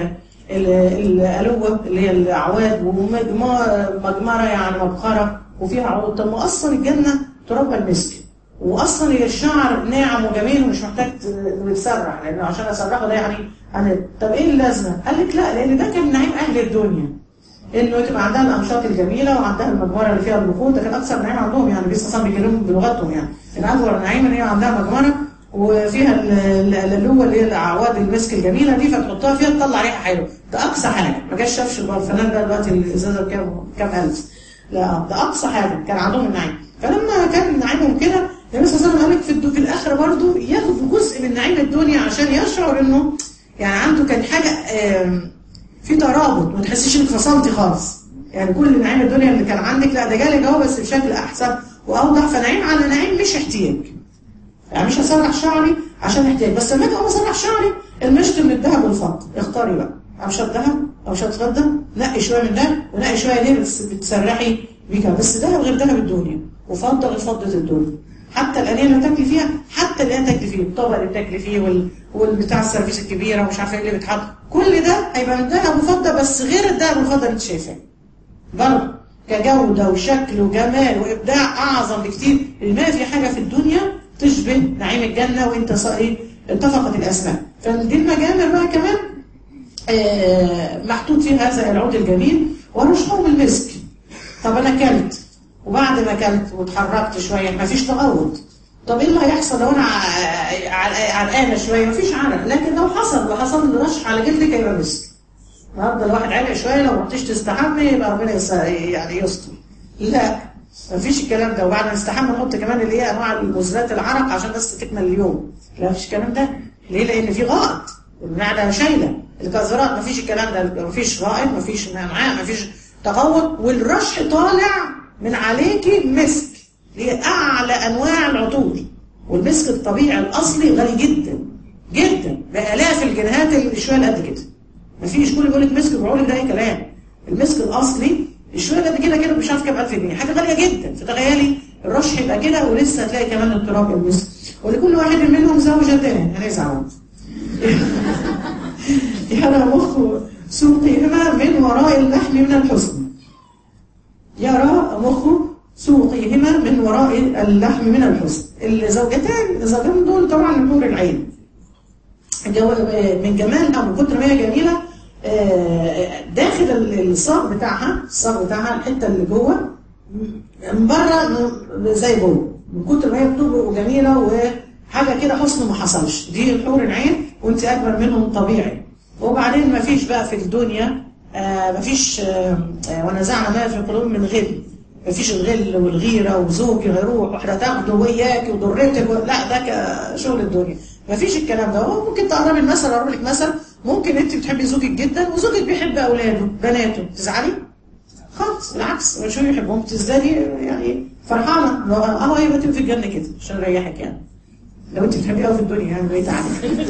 الالوه اللي هي الاعواد ومجمره يعني مبخره وفيها عود طب ما اصلا الجنه تربى المسك واصلا هي الشعر ناعم وجميل ومش محتاج يتسرح لانه عشان اسرحه ده يعني أنا طب ايه اللازمه؟ قال لك لا لان ده كان نعيم اهل الدنيا انه تبقى عندها الانشاط الجميله وعندها المجمره اللي فيها البخور ده كان اكثر نعيم عندهم يعني بيس اصلا بيكلموا بلغتهم يعني ان اكبر نعيم ان هي عندها مجمره وفيها اللوه اللي هي الاعواد المسك الجميله دي فتحطها فيها تطلع ريحه حلوه ده اقصى حاجه ما جاش شافش الفنان ده دلوقتي الازازه بكام كام الف لا ده اقصى حاجه كان عندهم النعيم فلما كان نعيمهم كده النبي صلى الله عليه وسلم قال لك في, في الاخره برضه ياخد جزء من نعيم الدنيا عشان يشعر انه يعني عنده كان حاجه في ترابط ما تحسيش انك فصلتي خالص يعني كل نعيم الدنيا اللي كان عندك لا ده جالك اهو بس بشكل احسن واوضح فنعيم على نعيم مش احتياج يعني مش هسرح شعري عشان احتياج بس لما اجي اسرح شعري المشط من الذهب والفضه اختاري بقى امشط ذهب امشط فضه نقي شويه من ده ونقي شويه ليه بس بتسرحي بيك بس ذهب غير ذهب الدنيا وفضه غير فضه الدنيا حتى الانيه اللي بتاكلي فيها حتى اللي هتاكلي فيه الطبق اللي بتاكلي فيه وال... والبتاع السيرفيس الكبيره ومش عارفه ايه اللي بيتحط كل ده هيبقى من ذهب وفضه بس غير الذهب والفضه اللي انت شايفاه برضه كجودة وشكل وجمال وإبداع أعظم بكتير ما في حاجة في الدنيا تشبه نعيم الجنة وانت صائر اتفقت الأسماء فدي المجامر بقى كمان آه، محطوط فيه هذا العود الجميل ورشحهم المسك طب أنا كلت وبعد ما كلت واتحركت شوية مفيش تغوط طب ايه اللي هيحصل لو انا ع- ع- عرقانه شويه مفيش عرق لكن لو حصل وحصل لي رشح على جلدك هيبقى مسك النهارده الواحد عرق شويه لو ما رحتيش تستحمي يبقى ربنا يس- يعني يستر لا مفيش الكلام ده وبعد ما نستحمى نحط كمان اللي هي انواع المزيلات العرق عشان بس تكمل اليوم لا مفيش الكلام ده ليه لان في غائط المعده شايله القذرات مفيش الكلام ده مفيش غائط مفيش امعاء مفيش تغوط والرشح طالع من عليكي مسك هي اعلى انواع العطور والمسك الطبيعي الاصلي غالي جدا جدا بالاف الجنيهات اللي شويه قد كده مفيش كل بيقول لك مسك بيقول لك ده اي كلام المسك الاصلي الشويه قد كده كده مش عارف كام الف جنيه حاجه غاليه جدا فتخيلي الرش يبقى كده ولسه هتلاقي كمان التراب المسك ولكل واحد منهم زوجتان هنزعل يرى مخ سوقهما من وراء اللحم من الحزن يرى مخ سوقهما من وراء اللحم من الحزن الزوجتان الزوجتان دول طبعا نور العين جو- من جمالها من كتر ما هي جميله آه، داخل ال- الصاغ بتاعها الصاغ بتاعها الحته اللي جوه من بره زي جوه من كتر ما هي بتبرق وجميله وحاجه كده حسن ما حصلش دي الحور العين وانت اكبر منهم طبيعي وبعدين ما فيش بقى في الدنيا آه ما فيش آه آه، ونزعنا ما في قلوب من غل ما فيش الغل والغيره وزوجي هيروح واحده تاخده وياك وضرتك و... لا ده كشغل الدنيا ما فيش الكلام ده هو ممكن تقربي المثل اقرب لك مثل ممكن انت بتحبي زوجك جدا وزوجك بيحب اولاده بناته تزعلي خالص بالعكس شو يحبهم تزدادي يعني فرحانه اه يبقى تبقى في الجنه كده عشان اريحك يعني لو انت بتحبي قوي في الدنيا يعني بعيد عنك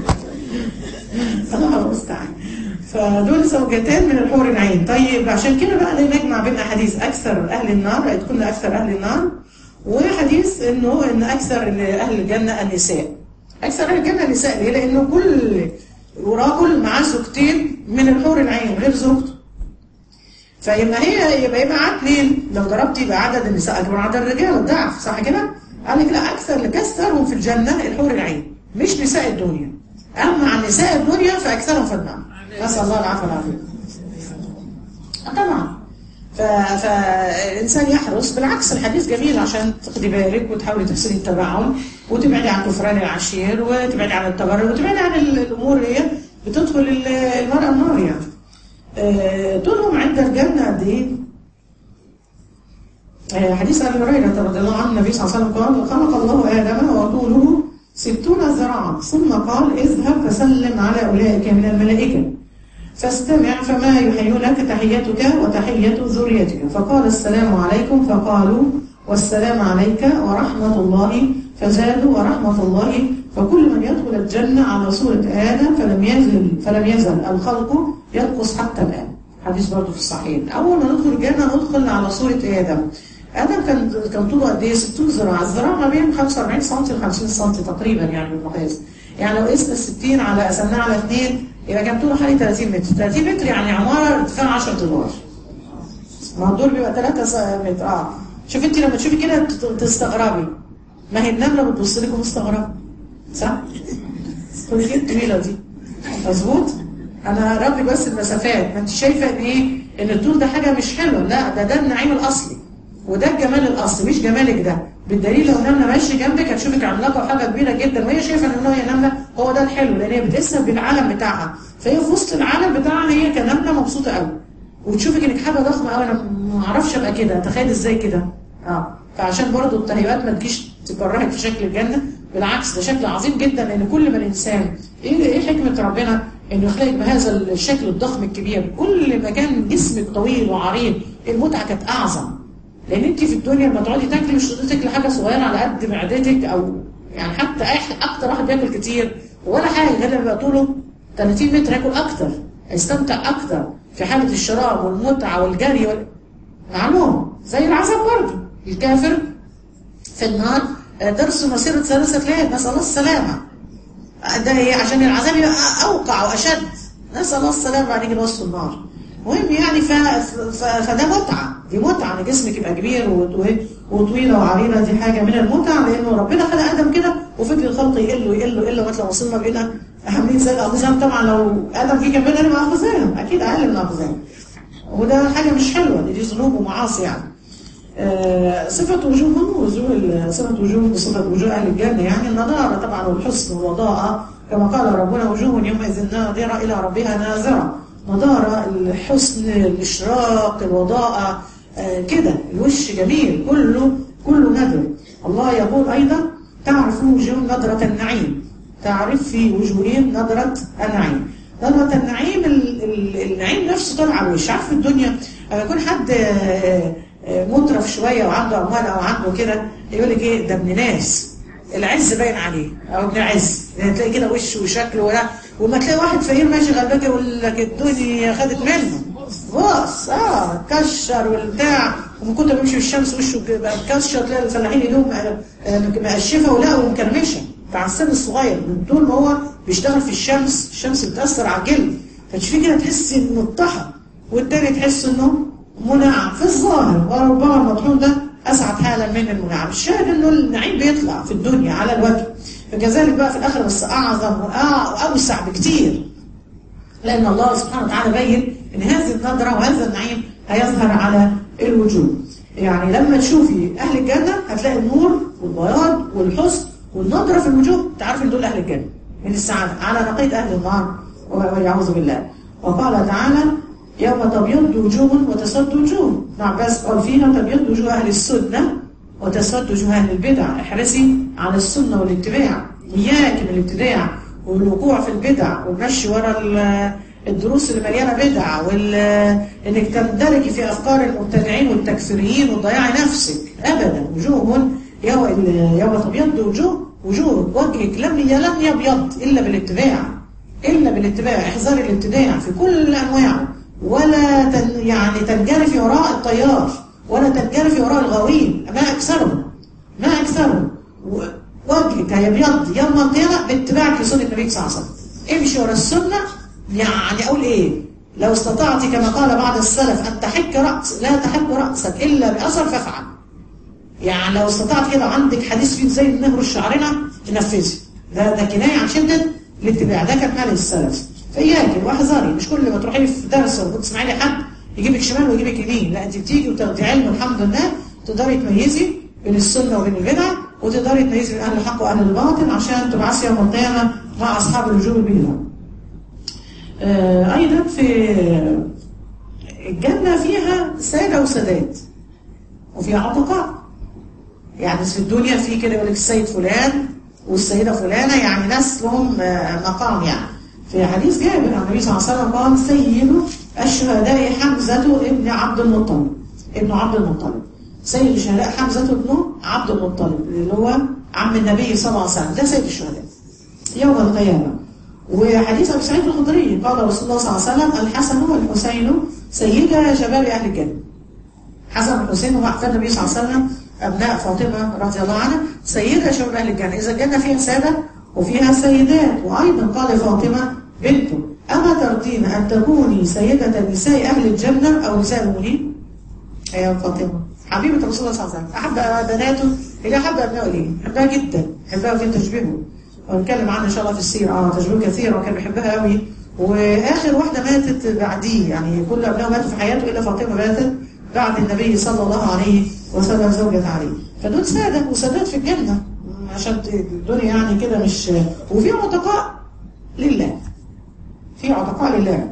الله المستعان فدول زوجتان من الحور العين طيب عشان كده بقى نجمع بين احاديث اكثر اهل النار هتكون اكثر اهل النار وحديث انه ان اكثر اهل الجنه النساء اكثر اهل الجنه النساء ليه؟ لانه كل رجل معاه زوجتين من الحور العين غير زوجته فيبقى هي يبقى يبقى معاه اثنين لو ضربت يبقى عدد النساء اكبر من عدد الرجال الضعف صح كده؟ قال لك لا اكثر لكثرهم في الجنه الحور العين مش نساء الدنيا اما عن نساء الدنيا فاكثرهم في النار نسال الله العفو والعافيه آه طبعا ف- فالإنسان يحرص بالعكس الحديث جميل عشان تاخدي بالك وتحاولي تحسني التبعهم وتبعدي عن كفران العشير وتبعدي عن التبرج وتبعدي عن ال- الأمور اللي هي بتدخل ال- المرأة النار يعني. آه، طولهم عند الجنة قد إيه؟ آه، حديث أبي هريرة رضي الله عنه النبي صلى الله عليه وسلم قال خلق الله آدم وطوله ستون ذراعا ثم قال اذهب فسلم على أولئك من الملائكة فاستمع فما يحيونك تحيتك وتحية ذريتك فقال السلام عليكم فقالوا والسلام عليك ورحمة الله فزادوا ورحمة الله فكل من يدخل الجنة على صورة آدم فلم يزل فلم يزل الخلق ينقص حتى الآن حديث برضه في الصحيح أول ما ندخل الجنة ندخل على صورة آدم آدم كان كان طوله قد إيه 60 ذراع الذراع ما بين 45 سم ل 50 سم تقريبا يعني بالمقياس يعني لو قسنا ال 60 على قسمناه على 2 يبقى كان طوله حوالي 30 متر 30 متر يعني عمارة ارتفاع 10 ادوار ما هو الدور بيبقى 3 متر اه شوف انت لما تشوفي كده تت- تستغربي ما هي النملة بتبص لك ومستغربة صح؟ تقولي ايه الطويلة دي مظبوط؟ انا هقرب بس المسافات ما انت شايفة ان ايه ان الطول ده حاجة مش حلوة لا ده ده النعيم الاصلي وده الجمال الاصلي مش جمالك ده بالدليل لو نملة ماشية جنبك هتشوفك عملاقة وحاجة كبيرة جدا وهي شايفة ان هي نملة هو ده الحلو لان هي بتسند بالعالم بتاعها فهي في وسط العالم بتاعها هي كنملة مبسوطة قوي وتشوفك انك حاجه ضخمه قوي انا ما اعرفش ابقى كده تخيل ازاي كده اه فعشان برضو التهيئات ما تجيش تكرهك في شكل الجنه بالعكس ده شكل عظيم جدا لان كل ما الانسان ايه ايه حكمه ربنا انه يخلقك بهذا الشكل الضخم الكبير كل ما كان جسمك طويل وعريض المتعه كانت اعظم لان انت في الدنيا لما تقعدي تاكلي مش تاكلي حاجه صغيره على قد معدتك او يعني حتى أي- اكتر واحد بياكل كتير ولا حاجه غير لما يبقى طوله 30 متر ياكل اكتر هيستمتع اكتر في حاله الشراب والمتعه والجري وال... معلوم زي العذاب برضه الكافر في النار آه، درس مسيرة ثلاثة ليال نسأل الله السلامة آه، ده هي عشان العذاب يبقى أوقع وأشد نسأل الله السلامة بعد كده وسط النار مهم يعني ف... ف... فده متعة دي متعة ان جسمك يبقى كبير وطويلة وعريضة دي حاجة من المتع لانه ربنا خلق ادم كده وفكر الخلق يقل ويقل ويقل لغايه لما وصلنا بقينا عاملين زي الاقزام طبعا لو ادم جه جنبنا نبقى اقزام اكيد اقل من اقزام وده حاجة مش حلوة دي ذنوب ومعاصي يعني آه صفة وجوههم وجوه صفة وجوه صفة وجوه أهل الجنة يعني النضارة طبعا والحسن والوضاءة كما قال ربنا وجوه يومئذ ناظرة إلى ربها ناظرة نضارة الحسن الإشراق الوضاءة آه كده الوش جميل كله كله ندر الله يقول أيضا تعرف وجوه نظرة النعيم تعرف في وجوههم نظرة النعيم نظرة النعيم النعيم نفسه طالع على الوش عارف في الدنيا لما يكون حد مترف شوية وعنده أموال أو عنده كده يقول لك إيه ده ابن ناس العز باين عليه أو ابن عز يعني تلاقي كده وشه وشكله ولا وما تلاقي واحد فقير ماشي غلبان يقول لك الدنيا خدت منه بص اه كشر والبتاع ومن كتر بيمشي في الشمس وشه مكشر تلاقي الفلاحين ايدهم مقشفه ولا ومكرمشه بتاع السن الصغير من طول ما هو بيشتغل في الشمس الشمس بتأثر على الجلد فتشوفي كده تحسي انه مطحن والتاني تحس انه منعم في الظاهر وربما المطحون ده اسعد حالا من المنعم الشاهد انه النعيم بيطلع في الدنيا على الوجه فكذلك بقى في الاخره بس اعظم واوسع بكتير لان الله سبحانه وتعالى بين ان هذه النظره وهذا النعيم هيظهر على الوجوه يعني لما تشوفي اهل الجنه هتلاقي النور والبياض والحسن والنضره في الوجوه تعرف ان دول اهل الجنه من السعاده على نقيض اهل النار والعياذ بالله وقال تعالى يوم تبيض وجوه وتسود وجوه ابن عباس قال فيها تبيض وجوه اهل السنه وتسود وجوه اهل البدع احرصي على السنه والاتباع اياك من الابتداع والوقوع في البدع والمشي ورا الدروس اللي مليانه بدع وانك تندرجي في افكار المبتدعين والتكفيريين وتضيعي نفسك ابدا وجوه يوم يوم تبيض وجوه وجوه وجهك لم لم يبيض الا بالاتباع الا بالاتباع احذري الابتداع في كل انواعه ولا تن يعني تنجرفي وراء التيار ولا تنجرفي وراء الغاوين ما اكثرهم ما اكثرهم وجهك هيبيض يوم القيامه باتباعك لسنه النبي صلى الله عليه وسلم امشي ورا السنه يعني اقول ايه لو استطعت كما قال بعض السلف ان تحك راس لا تحك راسك الا باثر فافعل يعني لو استطعت كده عندك حديث فيه زي النهر الشعرنا تنفذي ده ده كنايه عن شده الاتباع ده كان حال السلف فاياكي واحذري مش كل ما تروحي في درس ولا تسمعي لي حد يجيبك شمال ويجيبك يمين لا انت بتيجي وتاخدي علم الحمد لله تقدري تميزي بين السنه وبين البدع وتقدري تميزي بين اهل الحق واهل الباطل عشان تبعثي يوم القيامه مع اصحاب الوجوه البيضاء. آه ايضا في الجنه فيها ساده وسادات وفيها عتقاء يعني في الدنيا في كده يقول لك السيد فلان والسيده فلانه يعني ناس لهم مقام يعني في حديث جابر عن النبي صلى الله عليه وسلم قال سيد الشهداء حمزه ابن عبد المطلب ابن عبد المطلب سيد الشهداء حمزه ابن عبد المطلب اللي هو عم النبي صلى الله عليه وسلم ده سيد الشهداء يوم القيامه وحديث ابي سعيد الخدري قال رسول الله صلى الله عليه وسلم الحسن والحسين سيدا شباب اهل الجنه حسن والحسين هو احفاد النبي صلى الله عليه وسلم أبناء فاطمة رضي الله عنها سيدة شباب أهل الجنة إذا الجنة فيها سادة وفيها سيدات وأيضا قال فاطمة بنته أما ترضين أن تكوني سيدة نساء أهل الجنة أو نساء المؤمنين؟ يا فاطمة حبيبة رسول الله صلى الله عليه وسلم أحب بناته إلى أحب أبنائه إليه أحبها جدا أحبها وكان تشبهه ونتكلم عنها إن شاء الله في السيرة آه تشبيه كثير وكان بيحبها قوي وآخر واحدة ماتت بعديه يعني كل أبنائه ماتوا في حياته إلا فاطمة ماتت بعد النبي صلى الله عليه وسلم زوجة عليه فدول سادة وسادات في الجنة عشان الدنيا يعني كده مش وفي عتقاء لله في عتقاء لله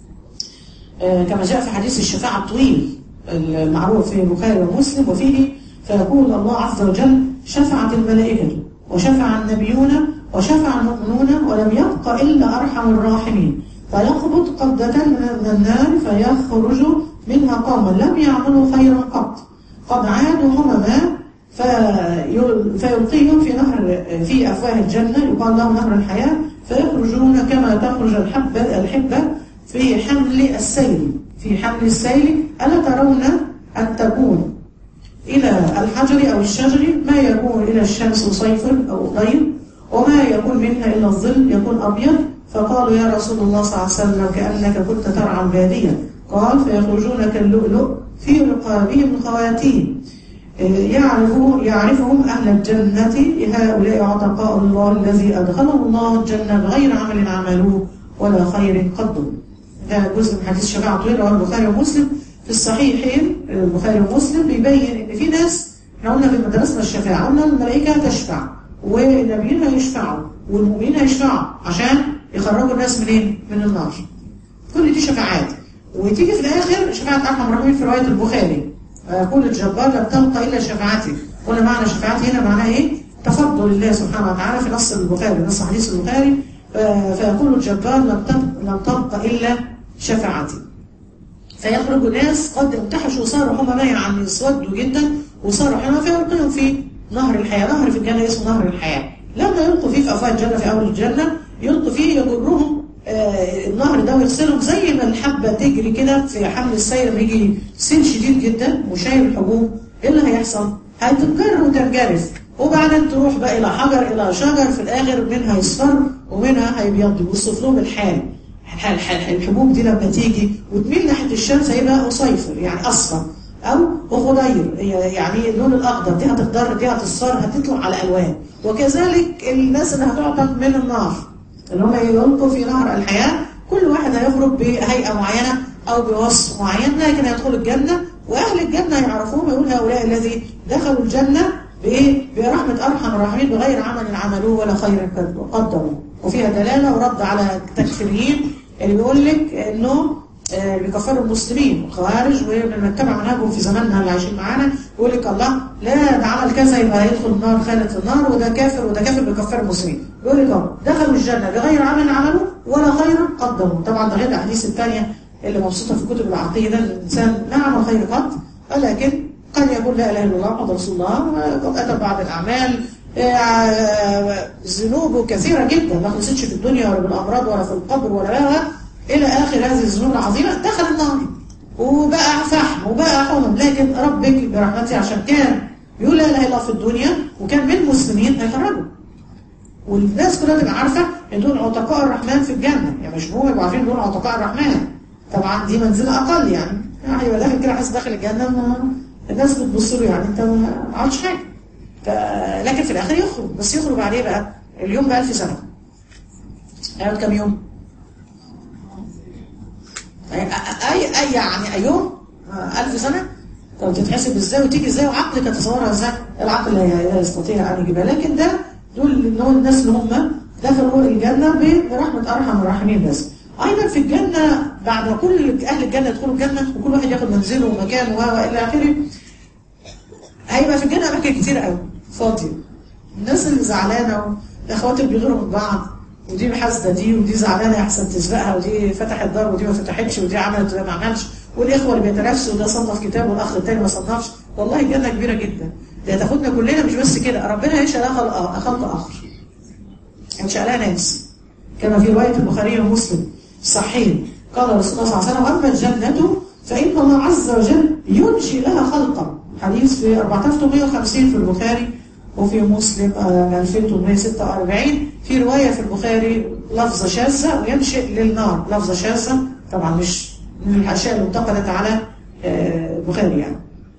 آه كما جاء في حديث الشفاعة الطويل المعروف في البخاري ومسلم وفيه فيقول الله عز وجل شفعت الملائكة وشفع النبيون وشفع المؤمنون ولم يبق إلا أرحم الراحمين فيقبض قبضة من النار فيخرج منها قوما لم يعملوا خيرا قط قد عادوا همما فيلقيهم في نهر في أفواه الجنة يقال له نهر الحياة فيخرجون كما تخرج الحبة الحبة في حمل السيل في حمل السيل ألا ترون أن تكون إلى الحجر أو الشجر ما يكون إلى الشمس صيف أو ضيل وما يكون منها إلا الظل يكون أبيض فقالوا يا رسول الله صلى الله عليه وسلم كأنك كنت ترعى البادية قال فيخرجون كاللؤلؤ في رقابهم خواتيم يعرفه يعرفهم أهل الجنة هؤلاء عتقاء الله الذي أدخلهم الله الجنة بغير عمل عملوه ولا خير قدموا ده جزء من حديث شفاعة طويل رواه البخاري ومسلم في الصحيحين البخاري ومسلم بيبين ان في ناس احنا قلنا في مدرسنا الشفاعة قلنا الملائكة تشفع والنبيين هيشفعوا والمؤمنين هيشفعوا عشان يخرجوا الناس منين؟ من النار كل دي شفاعات وتيجي في الاخر شفاعة ارحم الراحمين في رواية البخاري كل الجبار لم تلقى الا شفاعتي قلنا معنى شفاعتي هنا معناه ايه؟ تفضل الله سبحانه وتعالى في نص البخاري نص حديث البخاري فيقول الجبار لم تلقى الا شفاعتي فيخرج ناس قد انتحشوا وصاروا هم ما يعني اسودوا جدا وصاروا حمى فيلقيهم في نهر الحياة نهر في الجنة اسمه نهر الحياة لما يلقوا فيه في أفواه الجنة في أول الجنة يلقوا فيه يجرهم آه النهر ده ويغسلهم زي ما الحبة تجري كده في حمل السير لما يجي سيل شديد جدا وشايل الحبوب ايه اللي هيحصل؟ هتتجر وتنجرف وبعدين تروح بقى إلى حجر إلى شجر في الآخر منها يصفر ومنها هيبيض يوصف لهم الحال الحبوب دي لما تيجي وتميل ناحيه الشمس هيبقى قصيفر يعني اصفر او خضير يعني اللون الاخضر دي هتخضر دي هتصفر هتطلع على الوان وكذلك الناس اللي هتعتق من النار اللي هم يلقوا في نهر الحياه كل واحد هيخرج بهيئه معينه او بوصف معين لكن هيدخل الجنه واهل الجنه يعرفوهم يقول هؤلاء الذي دخلوا الجنه بايه؟ برحمه ارحم الراحمين بغير عمل عملوه ولا خير قدموا وفيها دلاله ورد على التكفيريين اللي بيقول لك انه آه بيكفروا المسلمين والخوارج ونتبع منهجهم في زماننا اللي عايشين معانا يقول لك الله لا ده عمل كذا يبقى هيدخل النار خالد في النار وده كافر وده كافر بيكفر المسلمين يقول لك اهو دخلوا الجنه بغير عمل عملوا ولا خير قدموا طبعا ده غير الاحاديث الثانيه اللي مبسوطه في كتب العقيده الانسان لا عمل خير قط ولكن قد يقول لا اله الا الله محمد رسول الله وقد اتى بعض الاعمال ذنوبه كثيرة جدا ما خلصتش في الدنيا ولا بالأمراض ولا في القبر ولا لا إلى آخر هذه الذنوب العظيمة دخل النار وبقى فحم وبقى حمم لكن ربك برحمته عشان كان بيقول لا إله إلا الله في الدنيا وكان من المسلمين هيخرجوا والناس كلها تبقى عارفة إن دول عتقاء الرحمن في الجنة يعني مش هم يبقوا عارفين دول عتقاء الرحمن طبعا دي منزلة أقل يعني يعني يبقى داخل كده حاسس داخل الجنة الناس بتبص له يعني أنت ما عملتش حاجة لكن في الاخر يخرج بس يخرج عليه بقى اليوم بقى 1000 سنه هيقعد كام يوم اي اي يعني اي يوم 1000 سنه طب تتحسب ازاي وتيجي ازاي وعقلك يتصورها ازاي العقل لا يستطيع ان يجيبها لكن ده دول اللي هو الناس اللي هم دخلوا الجنه برحمه ارحم الراحمين بس ايضا في الجنه بعد ما كل اهل الجنه يدخلوا الجنه وكل واحد ياخد منزله ومكانه والى اخره هيبقى في الجنه اماكن كتير قوي فاضيه الناس اللي زعلانه الاخوات اللي بيغيروا من بعض ودي حاسده دي ودي زعلانه احسن تسبقها ودي فتحت دار ودي ما فتحتش ودي عملت وده ما عملش والاخوه اللي بيتنافسوا وده صنف كتاب والاخ الثاني ما صنفش والله الجنه كبيره جدا دي هتاخدنا كلنا مش بس كده ربنا ينشا لها خلق خلق اخر ينشا لها ناس كما في روايه البخاري ومسلم صحيح قال رسول الله صلى الله عليه وسلم اما الجنه فان الله عز وجل ينشي لها خلقا حديث في 4850 في البخاري وفي مسلم 2846 في رواية في البخاري لفظة شاذة وينشئ للنار لفظة شاذة طبعا مش من الأشياء اللي انتقلت على البخاري يعني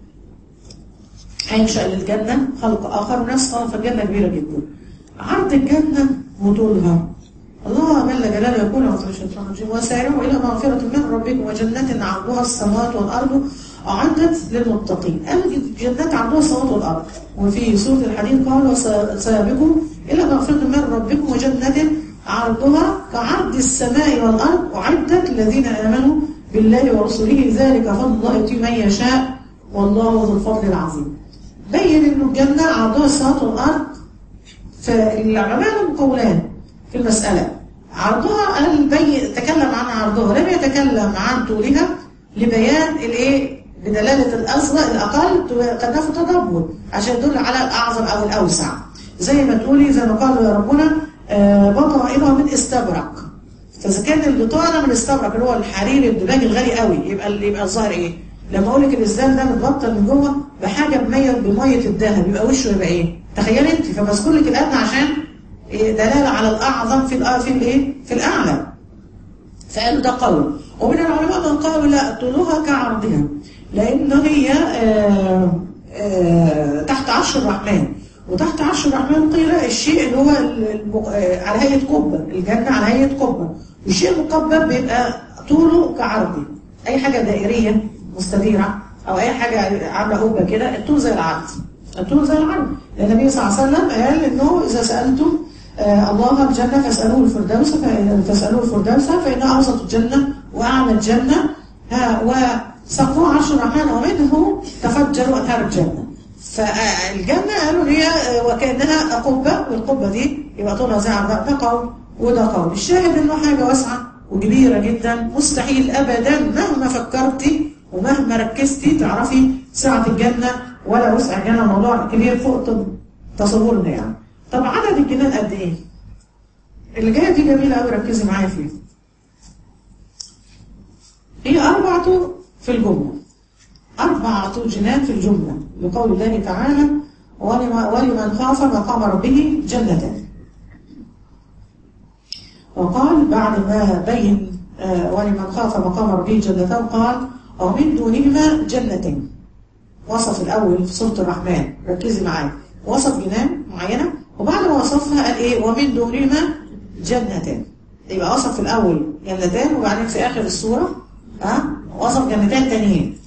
هينشأ للجنة خلق آخر وناس خلق الجنة كبيرة جدا عرض الجنة وطولها الله جل جلاله يقول وسارعوا إلى مغفرة من ربكم وجنة عرضها السماوات والأرض أعدت للمتقين الجنات عرضها السماوات والأرض وفي سورة الحديد قال وسابقوا إلى مغفرة من ربكم وجنة عرضها كعرض السماء والأرض أعدت الذين آمنوا بالله ورسوله ذلك فضل الله يؤتي من يشاء والله ذو الفضل العظيم بين أن الجنة عرضها السماوات والأرض فالعلماء لهم قولان في المسألة عرضها البي تكلم عن عرضها لم يتكلم عن طولها لبيان الايه بدلالة الأصغر الأقل قد في تدبر عشان يدل على الأعظم أو الأوسع زي ما تقولي زي ما قال ربنا بطائنها من استبرق فإذا كان البطانة من استبرق اللي هو الحرير الدباج الغالي قوي يبقى يبقى الظاهر إيه؟ لما أقول لك الإزدان ده متبطل من جوه بحاجة بمية بمية الذهب يبقى وشه يبقى إيه؟ تخيلي أنت فمذكور لك الأدنى عشان دلالة على الأعظم في في الإيه؟ في الأعلى فقالوا ده قول ومن العلماء من قالوا لا طولها كعرضها لأنه هي آه، آه، تحت عرش الرحمن وتحت عرش الرحمن قيل الشيء اللي هو الم- آه، على هيئة قبة الجنة على هيئة قبة والشيء المقبب بيبقى طوله كعرضه أي حاجة دائرية مستديرة أو أي حاجة عاملة قبة كده الطول زي العرض الطول زي العرض لأن النبي صلى الله عليه وسلم قال إنه إذا سألتم آه، الله الجنة فاسألوه الفردوس فإن- فاسألوه الفردوس فإنها أوسط الجنة وأعلى الجنة ها وسقوه عرش الرحمن ومنه تفجر أنهار الجنة فالجنة قالوا هي آه، وكأنها قبة والقبة دي يبقى طولها زي عرضها ده قول وده قول الشاهد إنه حاجة واسعة وكبيرة جدا مستحيل أبدا مهما فكرتي ومهما ركزتي تعرفي سعة الجنة ولا وسع الجنة موضوع كبير فوق تصورنا يعني طب عدد الجنان قد ايه؟ اللي جايه دي جميله قوي ركزي معايا فيها. هي أربعة في الجملة. أربعة جنان في الجملة لقول الله تعالى ولم- ولمن خاف مقام ربه جنتان. وقال بعد ما بين آه، ولمن خاف مقام ربه جنتان قال ومن دونهما جنتين. وصف الأول في سورة الرحمن ركزي معايا وصف جنان معينة وبعد ما وصفها قال إيه ومن دونهما جنتان يبقى وصف في الأول جنتان وبعدين في آخر السورة ها وصف جنتان تانيين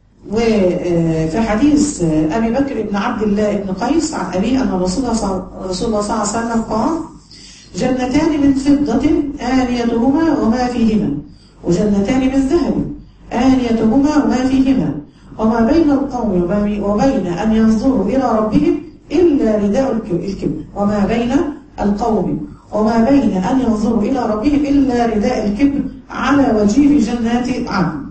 وفي حديث آه، أبي بكر بن عبد الله بن قيس عن أبيه أن رسول الله صلى رسول الله صلى الله عليه وسلم قال جنتان من فضة آنيتهما وما فيهما وجنتان من ذهب آنيتهما وما فيهما وما بين القوم وبي- وبين أن ينظروا إلى ربهم إلا رداء الك- الكبر وما بين القوم وما بين أن ينظروا إلى ربهم إلا رداء الكبر على وجيه جنات عدن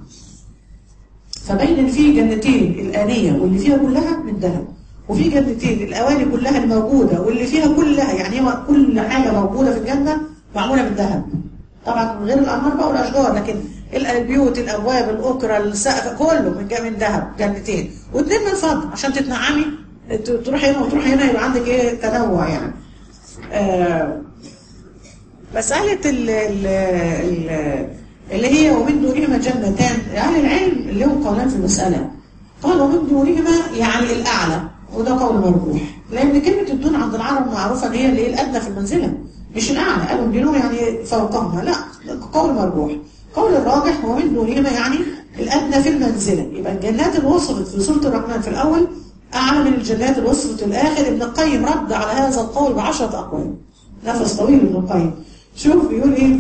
فبين في جنتين الآنية واللي فيها كلها من ذهب وفي جنتين الأواني كلها الموجودة واللي فيها كلها يعني هو كل حاجة موجودة في الجنة معمولة من ذهب طبعا من غير الأنهار بقى والأشجار لكن ال- البيوت الأبواب الأكرة السقف كله من جا- من ذهب جنتين واثنين من فضة عشان تتنعمي ت- تروحي هنا وتروحي هنا يبقى عندك ايه تنوع يعني آه مسألة ال ال ال اللي هي ومن دونهما جنتان أهل العلم اللي هم قولان في المسألة قالوا ومن دونهما يعني الأعلى وده قول مرجوح لأن كلمة الدون عند العرب معروفة إن هي اللي هي الأدنى في المنزلة مش الأعلى قالوا دونهم يعني فوقهما لا قول مرجوح قول الراجح ومن دونهما يعني الأدنى في المنزلة يبقى الجنات اللي وصفت في سورة الرحمن في الأول أعلى من الجنات اللي وصفت في الآخر ابن القيم رد على هذا القول بعشرة أقوال نفس طويل ابن القيم شوف بيقول إيه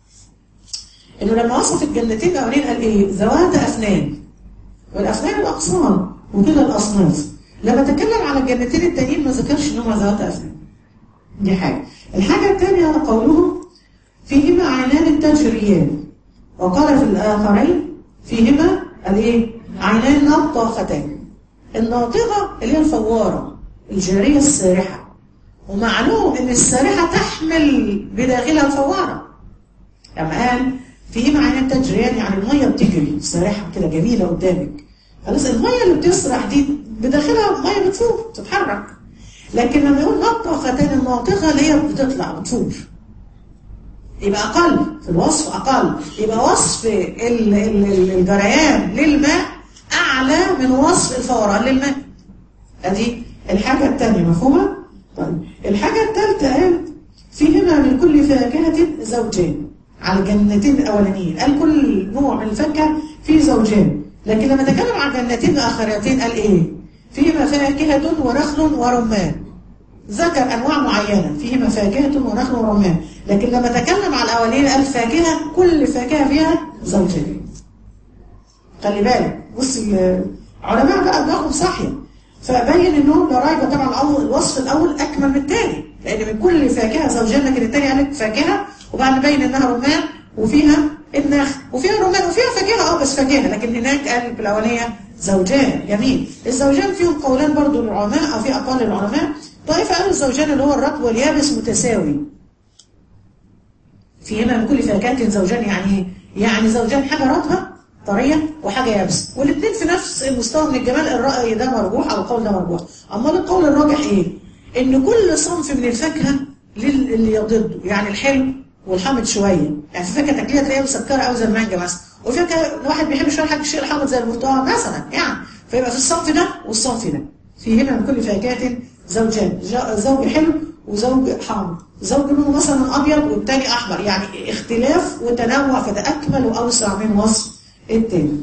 إنه لما وصف الجنتين الأولين قال إيه ذوات أفنان والأفنان الأقسام وكده الأصناف لما تكلم على الجنتين التانيين ما ذكرش إن هم ذوات أفنان دي حاجة الحاجة الثانية قوله فيهما عينان تجريان وقال في الآخرين فيهما الإيه عينان نطاختان الناطقة اللي هي الفوارة الجارية السارحة ومعلوم ان السارحة تحمل بداخلها الفوارة لما قال فيهما عينان تجريان يعني المية بتجري سارحة كده جميلة قدامك خلاص المية اللي بتسرح دي بداخلها مية بتفور بتتحرك لكن لما يقول نطاختان الناطقة اللي هي بتطلع بتفور يبقى أقل في الوصف أقل يبقى وصف ال- ال- ال- الجريان للماء أعلى من وصف الفوران للماء أدي الحاجة الثانية مفهومة؟ طيب الحاجة الثالثة قال فيهما من كل فاكهة زوجان على الجنتين الأولانيين قال كل نوع من الفاكهة فيه زوجان لكن لما تكلم عن الجنتين الآخرتين قال إيه؟ فيهما فاكهة ونخل ورمان ذكر أنواع معينة فيهما فاكهة ونخل ورمان لكن لما تكلم على الأولين قال فاكهة كل فاكهة فيها زوجين خلي بالك بص العلماء بقى دماغهم صاحية فبين انهم لا ريب طبعا الاول الوصف الاول اكمل من الثاني لان من كل فاكهه زوجان لكن الثاني قال لك فاكهه وبعد بين انها رمان وفيها النخل وفيها رمان وفيها فاكهه اه بس فاكهه لكن هناك قال في الاولانيه زوجان جميل الزوجان فيهم قولان برضو للعلماء او في اقوال للعلماء طائفه قالوا الزوجان اللي هو الرطب واليابس متساوي فيهما من كل فاكهه زوجان يعني يعني زوجان حاجه رطبه طريه وحاجه يابسه والاثنين في نفس المستوى من الجمال الراي ده مرجوح او القول ده مرجوح امال القول الراجح ايه ان كل صنف من الفاكهه للي ضده يعني الحلو والحامض شويه يعني في فاكهه تاكليها تلاقيها مسكره قوي زي المانجا مثلا وفي فاكهه واحد بيحب شويه حاجه الشيء الحامض زي البرتقال مثلا يعني فيبقى في الصنف ده والصنف ده في هنا من كل فاكهه زوجان ج- زوج حلو وزوج حامض زوج لونه مثلا ابيض والتاني احمر يعني اختلاف وتنوع فده اكمل واوسع من وصف التاني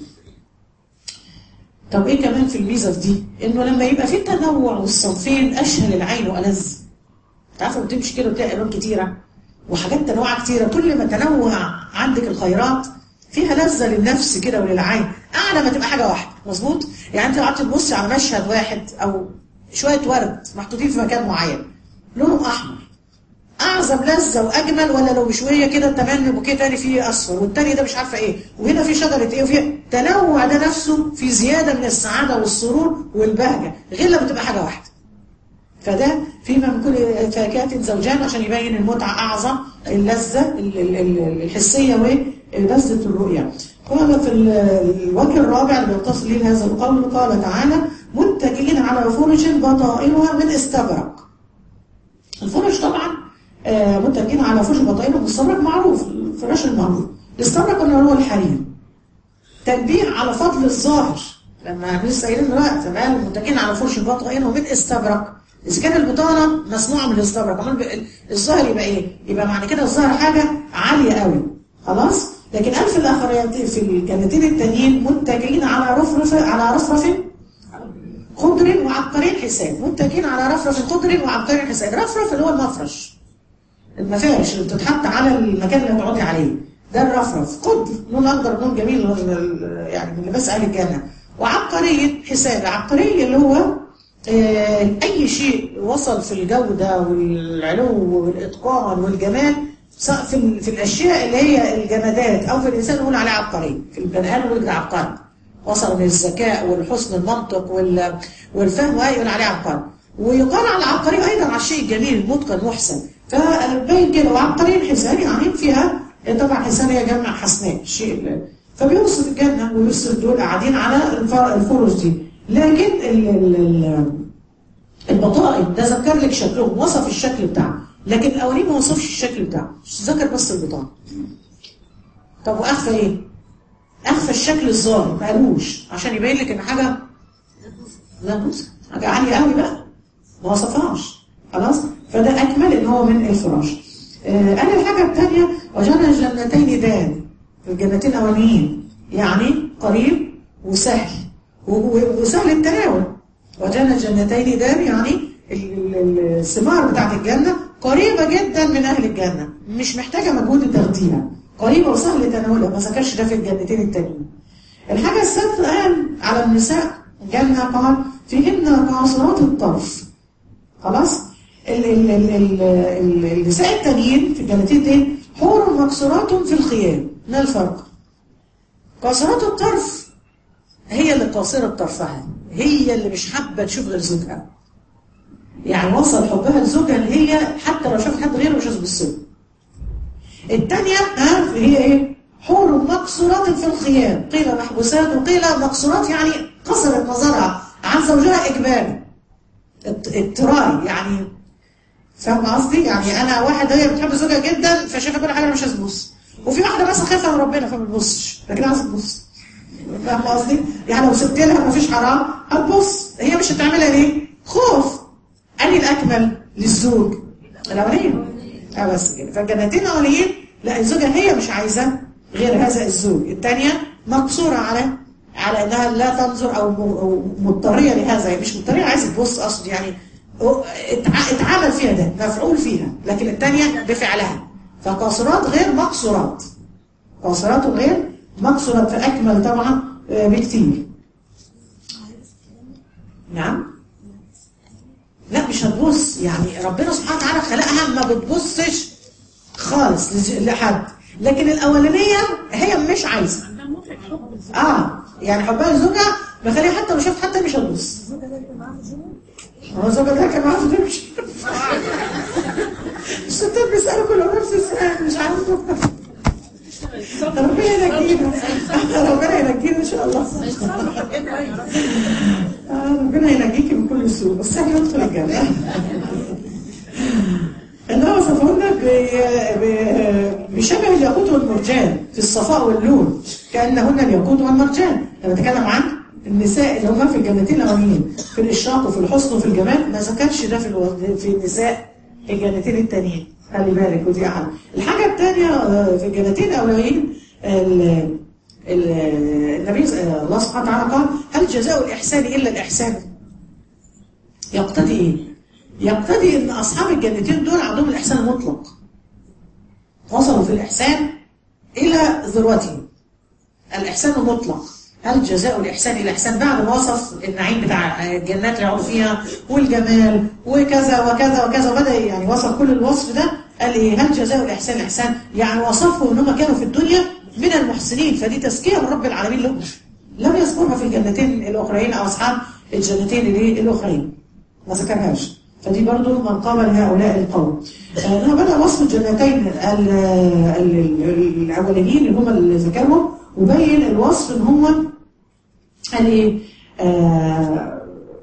طب ايه كمان في الميزه في دي انه لما يبقى في تنوع والصنفين اشهى للعين والذ تعرفوا بتمشي كده وتلاقي الوان كتيره وحاجات تنوع كتيره كل ما تنوع عندك الخيرات فيها لذه للنفس كده وللعين اعلى ما تبقى حاجه واحده مظبوط يعني انت لو قعدت تبصي على مشهد واحد او شويه ورد محطوطين في مكان معين لونهم احمر اعظم لذه واجمل ولا لو شويه كده تمني بوكيه تاني فيه اصفر والتاني ده مش عارفه ايه وهنا في شجره ايه وفي تنوع ده نفسه في زياده من السعاده والسرور والبهجه غير لما تبقى حاجه واحده فده فيما من كل فاكهة زوجان عشان يبين المتعة أعظم اللذة ال- ال- ال- الحسية ولذة الرؤية قال في ال- الوجه الرابع اللي بيتصل ليه هذا القول قال تعالى متكئين على فرش بطائنها من استبرق الفرش طبعا آه، متكئين على فرش بطائنها من استبرق معروف الفراش المعروف الاستبرق اللي هو الحرير تنبيه على فضل الظاهر لما لسه قايلين دلوقتي قال متكئين على فرش بطائنه من استبرق اذا كان البطانه مصنوعه من الاستبرق امال ب- الظاهر يبقى ايه؟ يبقى معنى كده الظاهر حاجه عاليه قوي خلاص؟ لكن قال في الاخريات في الجنتين التانيين متكئين على رفرف على رفرف خضر وعبقري حساب متكئين على رفرف خضر وعبقري حساب رفرف اللي هو المفرش المفارش اللي بتتحط على المكان اللي هتقعدي عليه ده الرفرف خضر لون اخضر لون جميل لون ال- يعني من لباس اهل الجنه وعبقري حساب عبقري اللي هو آه، اي شيء وصل في الجوده والعلو والاتقان والجمال سواء في, ال- في الاشياء اللي هي الجمادات او في الانسان نقول عليه عبقري في البني ادم نقول عبقري وصل من الذكاء والحسن المنطق وال- والفهم ويقول عليه عبقري ويقال على العبقري ايضا على الشيء الجميل المتقن محسن فبين كده وعبقري حسان يعني فيها طبعا حسان هي جمع حسناء الشيء اللي- فبيوصف الجنه ويوصف دول قاعدين على الف- الفرش دي لكن ال ال ال البطائن ده ذكر لك شكلهم وصف الشكل بتاعه لكن الاولين ما وصفش الشكل بتاعه ذكر بس البطانه طب واخفى ايه؟ اخفى الشكل الظاهر ما قالوش عشان يبين لك ان حاجه لا بص حاجه عاليه قوي بقى ما وصفهاش خلاص فده اكمل ان هو من الفراش آه انا الحاجه الثانيه وجعلنا الجنتين دان الجنتين الاولانيين يعني قريب وسهل و- و- وسهل التناول وجعلنا الجنتين دان يعني ال- ال- الثمار بتاعت الجنه قريبه جدا من اهل الجنه مش محتاجه مجهود تغذيها قريبه وسهل تناولها ما ذكرش ده في الجنتين التانيين الحاجه السادسه قال على النساء جنه قال فيهن قاصرات الطرف خلاص ال ال ال ال ال النساء التانيين في الجنتين دي حور مكسورات في الخيام ما الفرق قاصرات الطرف هي اللي قاصرة طرفها هي اللي مش حابة تشوف غير زوجها يعني وصل حبها لزوجها اللي هي حتى لو شافت حد غيره مش هتبص له الثانية ها هي ايه حور مقصورات في الخيام قيل محبوسات وقيل مقصورات يعني قصرت نظرها عن زوجها إجباري اض- اضطراري يعني فاهم قصدي يعني انا واحد هي بتحب زوجها جدا فشايفه كل حاجه مش هتبص وفي واحده بس خايفه من ربنا فما بتبصش لكن عايزه تبص فاهم قصدي يعني لو سبت لها ما فيش حرام هتبص هي مش هتعملها ليه خوف اني الاكمل للزوج الاولانيه اه بس كده فالجنتين الاولانيين لا الزوجه هي مش عايزه غير هذا الزوج الثانيه مقصوره على على انها لا تنظر او م- أو مضطريه لهذا هي مش مضطريه عايزه تبص اقصد يعني هو اتع- اتعمل فيها ده مفعول فيها لكن الثانيه بفعلها فقاصرات غير مقصورات قاصرات غير مقصورات فاكمل طبعا آه، بكتير نعم لا مش هتبص يعني ربنا سبحانه وتعالى خلقها ما بتبصش خالص لج- لحد لكن الاولانيه هي مش عايزه اه يعني حبها لزوجها مخليها حتى لو شافت حتى مش هتبص هو زوجها ده كان معاه في مش الستات بيسالوا كلهم نفس السؤال مش عارفه ربنا ينجينا ربنا ينجينا ان شاء الله آه، ربنا ينجيكي من كل سوء بس احنا ندخل الجنة الله وصفهن ب- ب- الياقوت والمرجان في الصفاء واللون كأنهن الياقوت والمرجان أنا بتكلم عن النساء اللي هم في الجنتين الأولين في الإشراق وفي الحسن وفي الجمال ما ذكرش ده في الو- في النساء الجنتين التانيين خلي بالك ودي حاجة الحاجة الثانية في الجنتين الأولين ال- ال- النبي آه، الله سبحانه وتعالى قال هل جزاء الإحسان إلا الإحسان يقتضي إيه؟ يقتضي إن أصحاب الجنتين دول عندهم الإحسان المطلق وصلوا في الإحسان إلى ذروته الإحسان المطلق هل جزاء الإحسان إلى الإحسان بعد ما وصف النعيم بتاع الجنات اللي يقعدوا فيها والجمال وكذا وكذا وكذا وبدأ يعني وصف كل الوصف ده قال إيه هل جزاء الإحسان الإحسان يعني وصفه إن هم كانوا في الدنيا من المحسنين فدي تزكية من رب العالمين لهم لم يذكرها في الجنتين الأخرين أو أصحاب الجنتين الإيه؟ الأخرين ما ذكرهاش فدي برضو منقبة لهؤلاء القوم آه، هنا بدأ وصف الجنتين ال- ال- ال- الأولانيين اللي هم اللي ذكرهم وبين الوصف ان هم قال ايه آه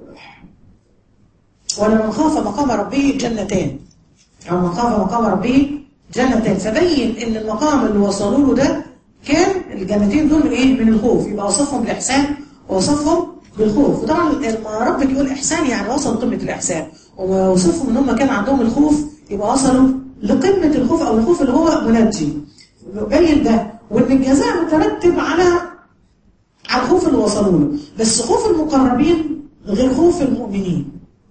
ولمن خاف مقام ربه جنتان او من خاف مقام ربه جنتان فبين ان المقام اللي وصلوا له ده كان الجنتين دول من ايه من الخوف يبقى وصفهم بالاحسان ووصفهم بالخوف وطبعا لما ربك يقول احسان يعني وصل قمه الاحسان ووصفهم ان هم كان عندهم الخوف يبقى وصلوا لقمه الخوف او الخوف اللي هو منجي بين ده وان الجزاء مترتب على على الخوف اللي وصلوا له بس خوف المقربين غير خوف المؤمنين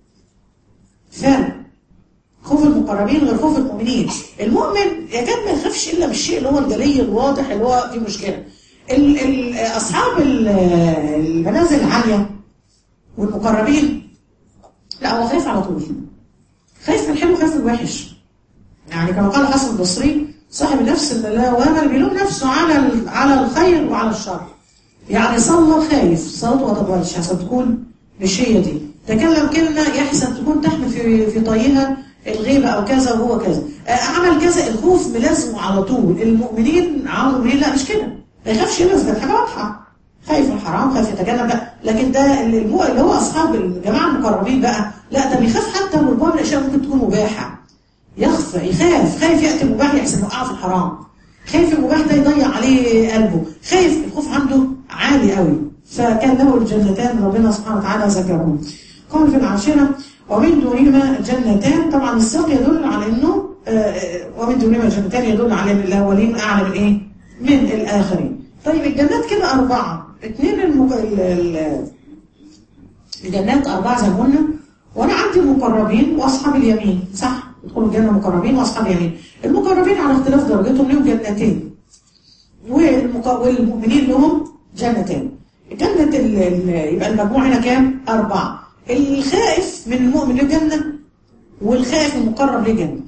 فعلا خوف المقربين غير خوف المؤمنين المؤمن يكاد ما يخافش الا من الشيء اللي هو الجلي الواضح اللي هو فيه مشكله ال ال اصحاب ال- المنازل العاليه والمقربين لا هو خايف على طول خايف من الحلو خايف من الوحش يعني كما قال الحسن البصري صاحب النفس اللي لا وامل بيلوم نفسه على ال- على الخير وعلى الشر يعني صلى خايف صلاته ما تقبلش حسب تكون مش هي دي تكلم كلمة يحسن تكون تحمل في في طيها الغيبة أو كذا وهو كذا آه، عمل كذا الخوف ملازمه على طول المؤمنين عملوا ايه لا مش كده ما يخافش يلبس ده حاجة واضحة خايف من الحرام خايف يتجنب ده لكن ده اللي المو- اللي هو أصحاب الجماعة المقربين بقى لا ده بيخاف حتى من بعض الأشياء ممكن تكون مباحة يخفى يخاف خايف يأتي المباح يحسن يوقعه في الحرام خايف المباح ده يضيع عليه قلبه خايف الخوف عنده عالي قوي فكان له الجنتان ربنا سبحانه وتعالى ذكرهم قال في العاشرة ومن دونهما جنتان طبعا السياق يدل على انه آه، آه، ومن دونهما جنتان يدل على ان الاولين اعلى من ايه؟ من الاخرين طيب الجنات كده اربعه اثنين المج... ال- ال- الجنات أربعة زي ما قلنا وأنا عندي المقربين وأصحاب اليمين صح يدخلوا الجنة مقربين وأصحاب اليمين المقربين على اختلاف درجتهم لهم جنتين والمق... والمؤمنين لهم جنتين جنة ال... ال... يبقى المجموع هنا كام؟ أربعة الخائف من المؤمن له جنة والخائف المقرب له جنة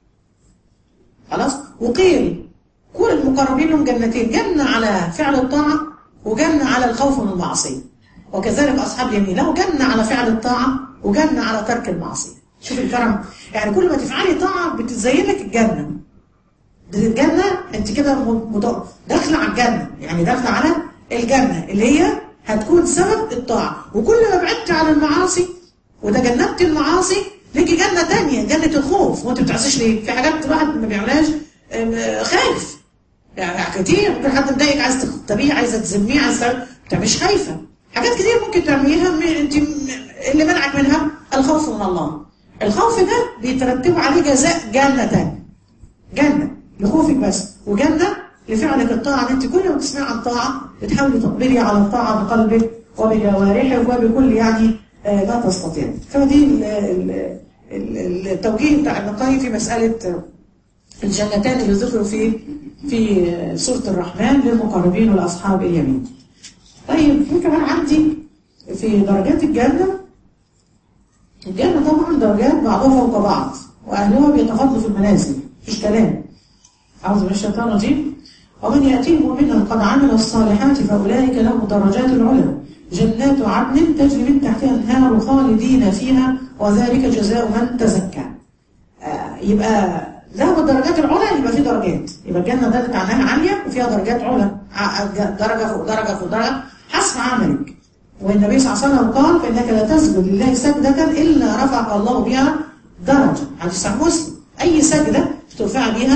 خلاص وقيل كل المقربين لهم جنتين جنة على فعل الطاعة وجنة على الخوف من المعصية وكذلك أصحاب اليمين له جنة على فعل الطاعة وجنة على ترك المعصية شوف الكرم يعني كل ما تفعلي طاعة بتزين لك الجنة الجنة انت كده مت- داخلة على الجنة يعني داخلة على الجنة اللي هي هتكون سبب الطاعة وكل ما بعدت عن المعاصي وتجنبت المعاصي ليكي جنة تانية جنة الخوف وانت بتعصيش ليه في حاجات الواحد ما بيعملهاش ام، خايف يعني كتير ممكن حد مضايقك عايز تخطبيه عايزه تذميه عايزه تعمل- انت مش خايفه حاجات كتير ممكن تعمليها م- انت م- اللي منعك منها الخوف من الله الخوف ده بيترتب عليه جزاء جنة تانية جنة لخوفك بس وجنة لفعلك الطاعة ان انت كل ما تسمعي عن طاعة بتحاولي تقبلي على الطاعة بقلبك وبجوارحك وبكل يعني آه، ما تستطيع فدي ال- ال- ال- التوجيه بتاع ابن القيم في مسألة آه، الجنتان اللي ذكروا في في آه، سورة الرحمن للمقربين والأصحاب اليمين طيب في كمان عندي في درجات الجنة الجنة طبعا درجات بعضها فوق بعض وأهلها بيتفضلوا في المنازل مفيش كلام أعوذ بالله الشيطان الرجيم ومن يأتيه مؤمنا قد عمل الصالحات فأولئك لهم درجات العلى جنات عدن تجري من تحتها الأنهار خالدين فيها وذلك جزاء من تزكى آه، يبقى له الدرجات العلى يبقى في درجات يبقى الجنة دلت عنها عالية وفيها درجات على ع- درجة فوق درجة فوق درجة حسب عملك والنبي صلى الله عليه وسلم قال فإنك لا تسجد لله سجدة إلا رفعك الله بها درجة حديث صحيح مسلم أي سجدة ترفع بها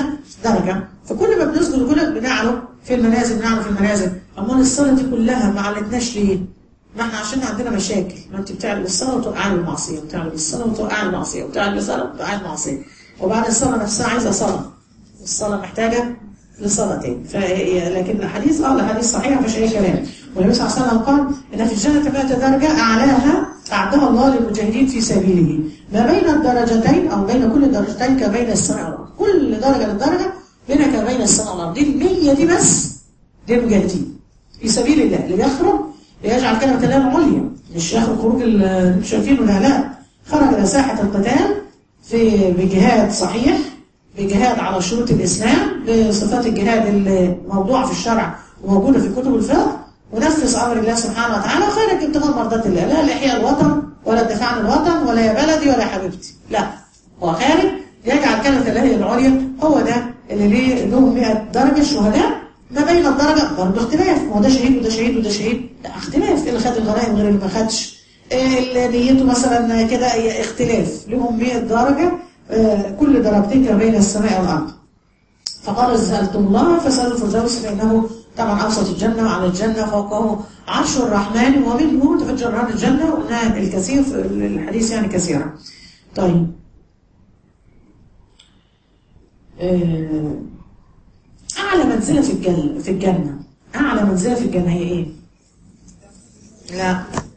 درجة فكل ما بنسجد كل ما بنعلو في المنازل بنعلو في المنازل أمال الصلاة دي كلها ما علتناش ليه؟ ما احنا عشان عندنا مشاكل ما انت بتعمل الصلاة وتوقعني المعصية وبتعمل الصلاة وتوقعني المعصية وبتعمل الصلاة وتوقعني المعصية وبعد الصلاة نفسها عايزة صلاة الصلاة محتاجة لصلاتين فهي لكن الحديث اه الحديث صحيح مفيش اي كلام والنبي صلى الله عليه وسلم قال ان في الجنة 100 درجة اعلاها اعدها الله للمجاهدين في سبيله ما بين الدرجتين او بين كل درجتين كبين السماء والارض كل درجة للدرجة بينها كبين السماء والارض دي المية دي بس دي المجاهدين في سبيل الله اللي بيخرج ليجعل كلمة الله العليا مش يخرج خروج اللي شايفينه لا لا خرج إلى ساحة القتال في بجهاد صحيح بجهاد على شروط الإسلام بصفات الجهاد اللي موضوعة في الشرع وموجودة في كتب الفقه ونفذ أمر الله سبحانه وتعالى خارج ابتغاء مرضات الله لا لإحياء الوطن ولا الدفاع عن الوطن ولا يا بلدي ولا يا حبيبتي لا هو خارج يجعل كلمة الله العليا هو ده اللي ليه له 100 درجة الشهداء ما بين الدرجة برضه اختلاف هو ده شهيد وده شهيد وده شهيد لا اختلاف اللي خد الغنائم غير اللي ما خدش اللي نيته مثلا كده اختلاف لهم 100 درجة كل درجتين كما بين السماء والأرض فقال سألتم الله فسألوا الفردوس فإنه طبعا أوسط الجنة وعلى الجنة فوقه عرش الرحمن ومنه تفجر نار الجنة وقلنا الكثير في الحديث يعني كثيرا طيب أعلى منزلة في الجنة في الجنة أعلى منزلة في الجنة هي إيه؟ لا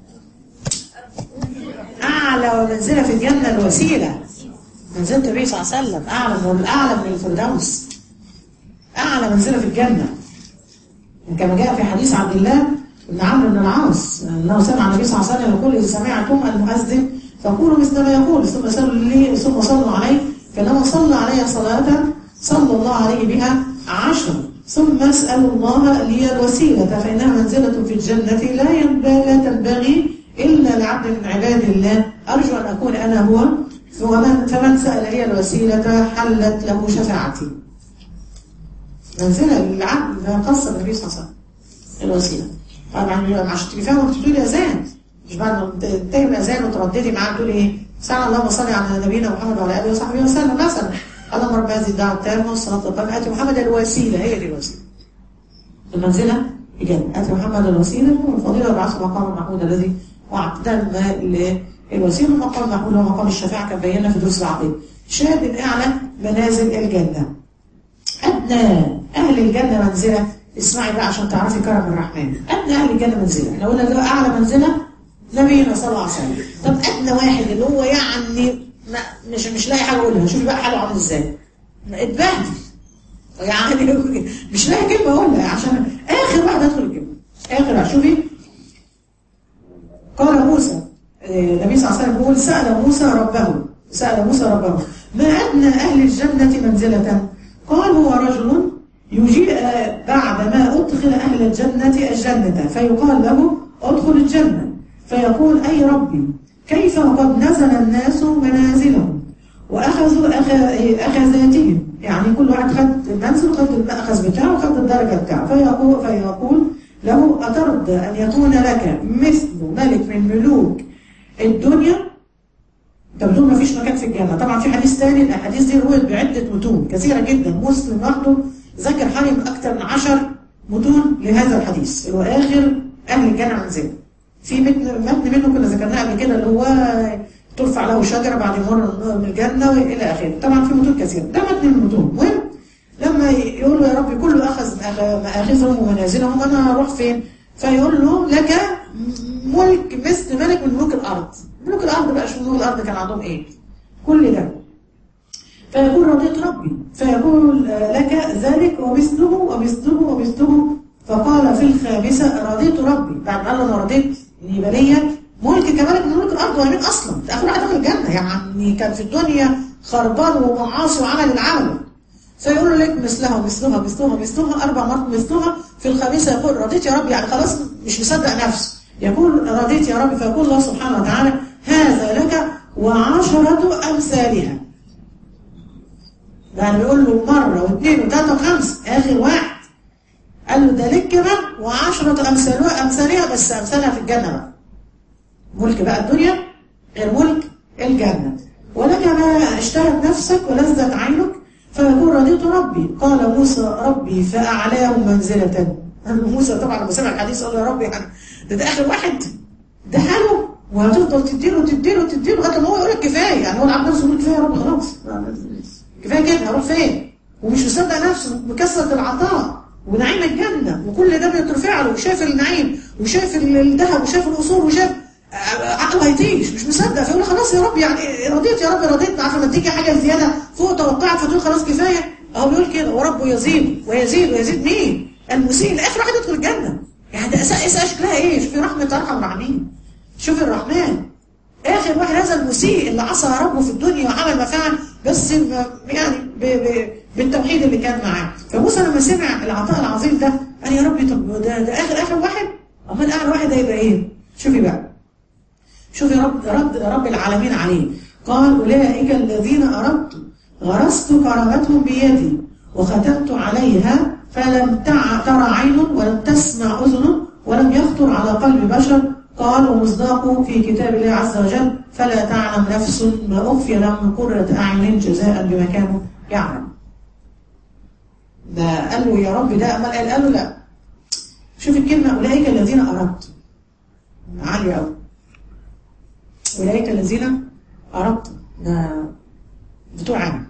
أعلى منزلة في الجنة الوسيلة منزلة النبي صلى الله عليه وسلم أعلى من أعلى من الفردوس أعلى منزلة في الجنة كما جاء في حديث عبد الله بن عمرو بن العاص أنه سمع النبي صلى الله عليه وسلم يقول إذا سمعتم المؤذن فقولوا مثل ما يقول ثم صلوا لي ثم صلوا عليه فإنما صلى علي صلاة صلى الله عليه بها عشر ثم اسألوا الله لي الوسيلة فإنها منزلة في الجنة لا ينبغي لا تنبغي إلا لعبد من عباد الله أرجو أن أكون أنا هو فمن, فمن سأل لي الوسيلة حلت له شفاعتي منزلة للعبد قصة النبي صلى الله عليه وسلم الوسيلة طبعا عشان تبقي فاهمة بتقولي أذان مش بعد ما تنتهي من الأذان وترددي معاه تقولي إيه سأل اللهم صل على نبينا محمد وعلى آله وصحبه وسلم مثلا اللهم رب هذه الدعوة التامة والصلاة والسلام آتي محمد الوسيلة هي دي الوسيلة المنزلة بجد آتي محمد الوسيلة والفضيلة والبعث مقام المحمود الذي وعد ده الوسيلة المقام المحمود هو مقام الشفاعة كان بينا في دروس العقيدة شاهد من أعلى منازل الجنة أدنى أهل الجنة منزلة اسمعي بقى عشان تعرفي كرم الرحمن أدنى أهل الجنة منزلة احنا قلنا ده أعلى منزلة نبينا صلى الله عليه وسلم طب أدنى واحد اللي هو يعني مش مش لاقي حاجه اقولها شوفي بقى حاله عامل ازاي اتبهدل يعني مش لاقي كلمه اقولها عشان اخر واحد ادخل الجنه اخر واحد شوفي قال موسى النبي صلى الله عليه وسلم بيقول سال موسى ربه سال موسى ربه ما ادنى اهل الجنه منزله قال هو رجل يجيء بعد ما ادخل اهل الجنه الجنه فيقال له ادخل الجنه فيقول اي ربي كيف وقد نزل الناس منازلهم وأخذوا أخذاتهم يعني كل واحد خد المنزل وخد المأخذ بتاعه وخد الدرجة بتاعه فيقول, فيقول له أترضى أن يكون لك مثل ملك من ملوك الدنيا طب دول ما فيش مكان في الجنة طبعا في حديث ثاني الأحاديث دي رويت بعدة متون كثيرة جدا مسلم وحده ذكر حالي من أكثر من عشر متون لهذا الحديث اللي هو آخر أهل الجنة منزل في متن منه كنا ذكرناه قبل كده اللي هو ترفع له شجرة بعد يمر من الجنة وإلى آخره طبعا في متون كثيرة ده متن من المتون المهم لما يقول له يا رب كل أخذ مآخذهم ومنازلهم أنا هروح فين فيقول له لك ملك مثل ملك من ملوك الأرض ملوك الأرض بقى شو ملوك الأرض كان عندهم إيه كل ده فيقول رضيت ربي فيقول لك ذلك ومثله ومثله ومثله فقال في الخامسة رضيت ربي بعد قال أنا رضيت إن يبقى ليا ملك كملك من ملوك الأرض ومين أصلا ده آخر واحد دخل الجنة يعني كان في الدنيا خربان ومعاصي وعمل العمل فيقول لك مثلها ومثلها ومثلها ومثلها أربع مرات مثلها في الخامسة يقول رضيت يا رب يعني خلاص مش مصدق نفسه يقول رضيت يا رب فيقول الله سبحانه وتعالى هذا لك وعشرة أمثالها يعني بيقول له مرة واثنين وثلاثة وخمسة آخر واحد قال له ده لك كمان وعشرة أمثالها أمثالها بس أمثالها في الجنة بقى ملك بقى الدنيا غير ملك الجنة ولك ما اشتهت نفسك ولذت عينك فيقول رضيت ربي قال موسى ربي فأعلاهم منزلة موسى طبعا لما سمع الحديث قال له يا ربي يعني ده, ده آخر واحد ده حلو وهتفضل تديله تديله تديله لغايه ما هو يقول لك كفايه يعني هو العبد نفسه يقول كفايه يا رب خلاص كفايه كده هروح فين ومش مصدق نفسه بكثره العطاء ونعيم الجنه وكل ده بيترفع له وشاف النعيم وشاف الذهب وشاف القصور وشاف عقله هيطيش مش مصدق فيقول خلاص يا رب يعني رضيت يا رب رضيت عارفه لما تيجي حاجه زياده فوق توقعت فتقول خلاص كفايه اهو بيقول كده وربه يزيد ويزيد ويزيد مين؟ المسيء الاخر واحد يدخل الجنه يعني ده اساء شكلها ايه؟ شوفي رحمه ارحم الراحمين شوف الرحمن اخر واحد هذا المسيء اللي عصى ربه في الدنيا وعمل ما فعل بس يعني ب ب بالتوحيد اللي كان معاه فموسى لما سمع العطاء العظيم ده قال يا ربي طب ده, ده اخر اخر واحد امال اعلى واحد هيبقى ايه شوفي بقى شوفي رب رد رب العالمين عليه قال اولئك الذين اردت غرست كرامتهم بيدي وختمت عليها فلم ترى عين ولم تسمع اذن ولم يخطر على قلب بشر قال ومصداقه في كتاب الله عز وجل فلا تعلم نفس ما أخفي لهم من قرة أعين جزاء بما كانوا يعلم ده قال له يا رب ده أمال قال, قال له لا شوف الكلمة أولئك الذين أردت عالية أوي أولئك الذين أردت ده بتوع عام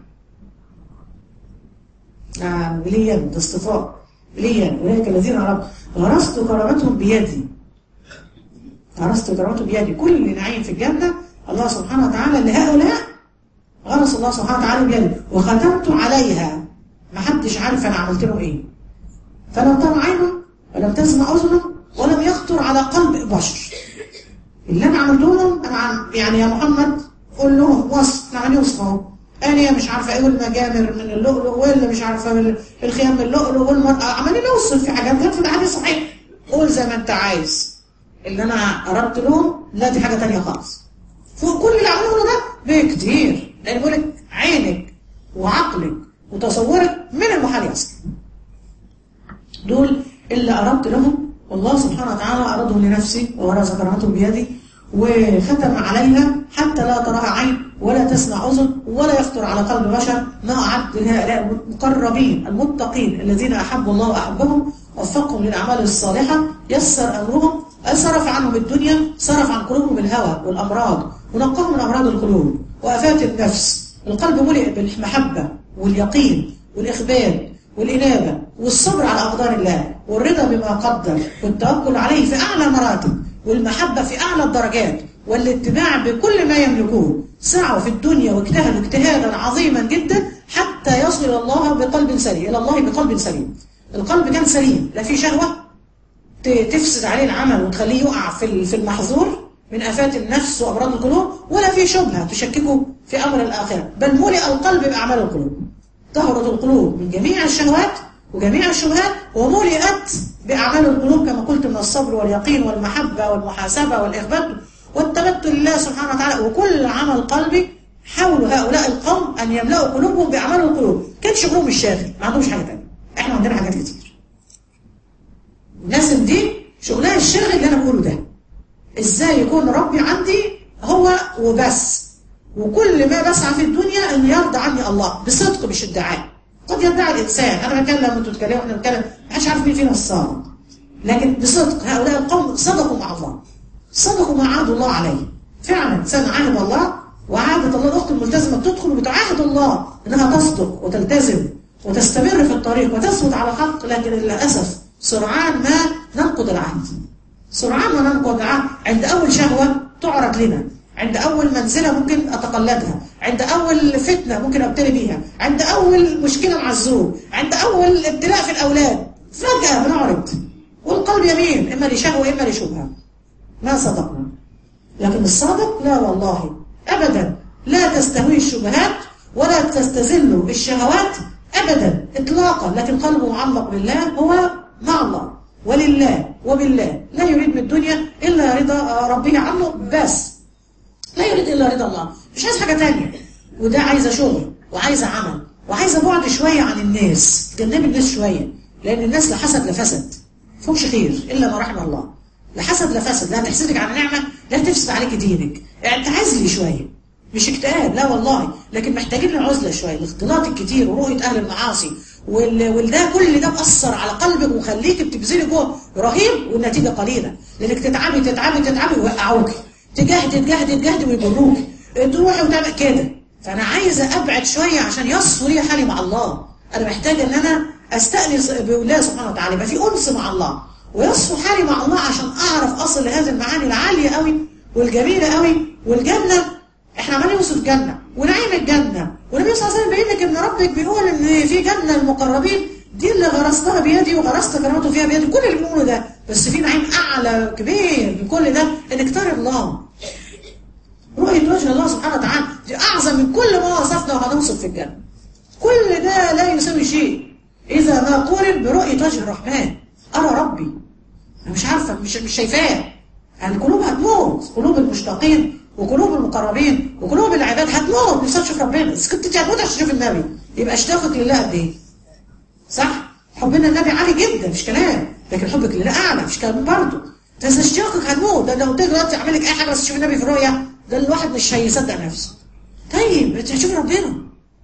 ده بليا ده اصطفاء بليا أولئك الذين أردت غرست كرامتهم بيدي غرست كرامته بيدي كل نعيم في الجنة الله سبحانه وتعالى لهؤلاء غرس الله سبحانه وتعالى بيدي وختمت عليها ما حدش عارف انا عملت له ايه فلم ترى عينه ولم تسمع اذنه ولم يخطر على قلب بشر اللي انا عملته لهم انا يعني يا محمد قول لهم وصف يعني وصفه انا مش عارفه ايه والمجامر من اللؤلؤ واللي مش عارفه الخيام من اللؤلؤ والمرأة عمالين اوصف في حاجات جت في الحديث صحيح قول زي ما انت عايز اللي انا قربت لهم لا دي حاجة تانية خالص فوق كل اللي عملوه ده بكتير لان بيقول لك عينك وعقلك وتصورك من المحال يصل دول اللي قربت لهم والله سبحانه وتعالى أرادهم لنفسي وغرس كرامته بيدي وختم عليها حتى لا تراها عين ولا تسمع أذن ولا يخطر على قلب بشر ما أعد لهؤلاء المقربين المتقين الذين أحبوا الله وأحبهم وفقهم للأعمال الصالحة يسر أمرهم صرف عنهم الدنيا صرف عن قلوبهم الهوى والأمراض ونقهم من أمراض القلوب وآفات النفس القلب ملئ بالمحبة واليقين والإخبار والإنابة والصبر على أقدار الله والرضا بما قدر والتوكل عليه في أعلى مراتب والمحبة في أعلى الدرجات والاتباع بكل ما يملكوه سعوا في الدنيا واجتهدوا اجتهادا عظيما جدا حتى يصل إلى الله بقلب سليم إلى الله بقلب سليم القلب كان سليم لا في شهوة تفسد عليه العمل وتخليه يقع في في المحظور من آفات النفس وأمراض القلوب ولا في شبهة تشككه في أمر الآخرة بل ملئ القلب بأعمال القلوب طهرت القلوب من جميع الشهوات وجميع الشبهات وملئت بأعمال القلوب كما قلت من الصبر واليقين والمحبة والمحاسبة والإخبات والتبتل لله سبحانه وتعالى وكل عمل قلبي حاولوا هؤلاء القوم أن يملأوا قلوبهم بأعمال القلوب كان شغلهم الشاغل ما عندهمش حاجة تانية احنا عندنا حاجات كتير الناس دي شغلها الشاغل اللي أنا بقوله ده إزاي يكون ربي عندي هو وبس وكل ما بسعى في الدنيا أن يرضى عني الله بصدق مش ادعاء قد يدعي الإنسان أنا بتكلم وأنتوا تتكلموا احنا بنتكلم ما حدش عارف مين فينا الصادق لكن بصدق هؤلاء القوم صدقوا مع الله صدقوا ما عاهدوا الله عليه فعلا إنسان عاهد الله وعادة الله الأخت الملتزمة بتدخل وبتعاهد الله إنها تصدق وتلتزم وتستمر في الطريق وتثبت على الحق لكن للأسف سرعان ما ننقض العهد سرعان ما ننقض العهد عند أول شهوة تعرض لنا عند أول منزلة ممكن أتقلدها عند أول فتنة ممكن أبتلي بيها عند أول مشكلة مع الزوج عند أول ابتلاء في الأولاد فجأة بنعرض والقلب يمين إما لشهوة إما لشبهة ما صدقنا لكن الصادق لا والله أبدا لا تستهوي الشبهات ولا تستزل الشهوات أبدا إطلاقا لكن قلبه معلق بالله هو مع الله ولله وبالله لا يريد من الدنيا إلا رضا ربه عنه بس لا يريد إلا رضا الله مش عايز حاجة تانية وده عايزة شغل وعايزة عمل وعايزة بعد شوية عن الناس تجنب الناس شوية لأن الناس لا حسد لا فسد فهمش خير إلا ما رحم الله لا حسد لا فسد لا تحسدك على نعمة لا تفسد عليك دينك يعني تعزلي شوية مش اكتئاب لا والله لكن محتاجين العزله شويه الاختلاط الكتير ورؤيه اهل المعاصي وال... والده كل ده مأثر على قلبك وخليك بتبذلي جوه رهيب والنتيجه قليله لانك تتعبي تتعبي تتعبي ويوقعوك تجاهدي تجاهدي تجاهدي ويجروك تروحي وتعمل كده فانا عايزه ابعد شويه عشان يصفو لي حالي مع الله انا محتاجه ان انا استانس بالله سبحانه وتعالى يبقى في انس مع الله ويصفو حالي مع الله عشان اعرف اصل لهذه المعاني العاليه قوي والجميله قوي والجنه احنا عمالين نوصف جنه ونعيم الجنه والنبي صلى الله عليه وسلم بيقول لك ان ربك بيقول ان في جنه المقربين دي اللي غرستها بيدي وغرست كرامته فيها بيدي كل اللي بنقوله ده بس في نعيم اعلى كبير من كل ده انك ترى الله رؤية وجه الله سبحانه وتعالى دي أعظم من كل ما وصفنا وهنوصف في الجنة كل ده لا يساوي شيء إذا ما قورن برؤية وجه الرحمن أرى ربي أنا مش عارفة مش مش شايفاه القلوب هتموت قلوب المشتاقين وقلوب المقربين وقلوب العباد هتموت نفسها تشوف ربنا بس كنت انت هتموت عشان تشوف النبي يبقى اشتاقك لله قد ايه؟ صح؟ حبنا النبي عالي جدا مش كلام لكن حبك لله اعلى مش كلام برضه بس اشتياقك هتموت ده لو قلت دلوقتي اعمل لك اي حاجه بس تشوف النبي في الرؤيا ده الواحد مش هيصدق نفسه طيب انت هتشوف ربنا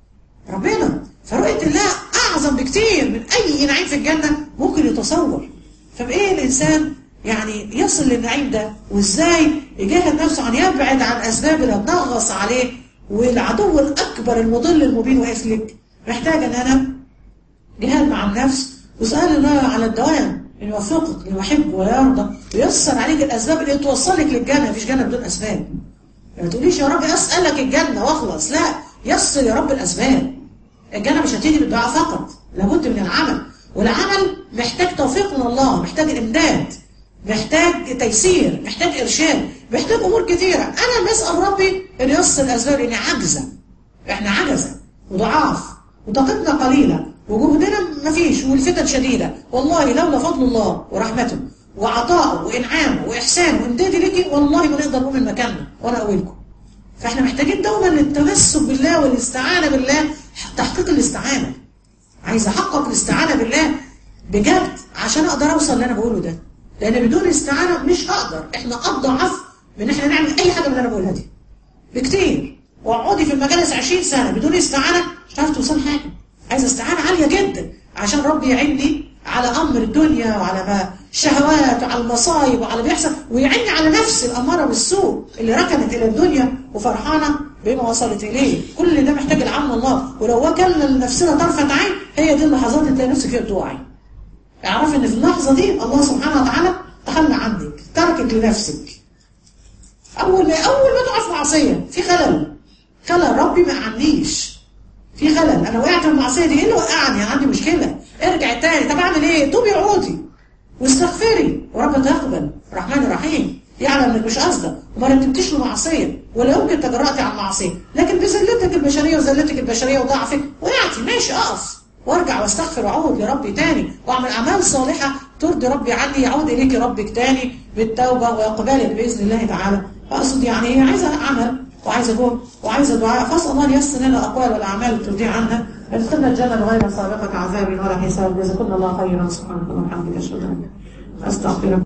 ربنا فرؤية الله أعظم بكتير من أي نعيم في الجنة ممكن يتصور فبإيه الإنسان يعني يصل للنعيم ده وإزاي يجاهد نفسه عن يبعد عن أسباب اللي هتنغص عليه والعدو الأكبر المضل المبين واقف لك محتاج أن أنا جهاد مع النفس وسأل الله على الدوام أن يوفقك لما يحب ويرضى وييسر عليك الأسباب اللي توصلك للجنة مفيش جنة بدون أسباب ما تقوليش يا رب أسألك الجنة واخلص لا يسر يا رب الأسباب الجنة مش هتيجي بالدعاء فقط لابد من العمل والعمل محتاج توفيق من الله محتاج الإمداد محتاج تيسير محتاج إرشاد محتاج أمور كثيرة أنا بسأل ربي أن ييسر الأسباب لأني عجزة إحنا عجزة وضعاف وطاقتنا قليلة وجهدنا مفيش والفتن شديدة والله لولا فضل الله ورحمته وعطاءه وإنعامه وإحسانه وإمدادي لك والله ما نقدر نقوم من مكاننا وأنا أقولكم فإحنا محتاجين دوما للتمسك بالله والاستعانة بالله تحقيق الاستعانة عايز أحقق الاستعانة بالله بجد عشان أقدر أوصل اللي أنا بقوله ده لأن بدون استعانة مش هقدر إحنا أضعف من إحنا نعمل أي حاجة من اللي أنا بقولها دي بكتير واقعدي في المجالس 20 سنة بدون استعانة مش هتعرف توصل حاجة عايز استعانة عالية جدا عشان ربي يعيني على أمر الدنيا وعلى ما الشهوات وعلى المصايب وعلى بيحصل ويعني على نفس الأمارة بالسوء اللي ركنت إلى الدنيا وفرحانة بما وصلت إليه كل ده محتاج العون الله ولو وكلنا لنفسنا طرفة عين هي دي اللحظات اللي تلاقي نفسك فيها بتوعي اعرفي ان في اللحظة دي الله سبحانه وتعالى تخلى عنك تركك لنفسك أول ما أول ما تقع في معصية في خلل خلل ربي ما عنيش في خلل أنا وقعت في المعصية دي إيه اللي وقعني أنا عندي مشكلة ارجع تاني طب أعمل إيه توبي عودي واستغفري ورب تقبل الرحمن الرحيم يعلم انك مش قصدك وما رتبتيش له معصيه ولا يمكن تجرأتي على المعصيه لكن بذلتك البشريه وذلتك البشريه وضعفك وقعتي ماشي اقف وارجع واستغفر واعود لربي تاني واعمل اعمال صالحه ترضي ربي عني يعود اليك ربك تاني بالتوبه واقبالك باذن الله تعالى فاقصد يعني هي عايزه عمل وعايزه جهد وعايزه دعاء فاسال الله ييسر لنا الاقوال والاعمال اللي ترضي عنها ادخلنا الجنه بغير سابقه عذاب ولا حساب جزاكم الله خيرا سبحانك اللهم وبحمدك اشهد ان لا اله الا انت استغفرك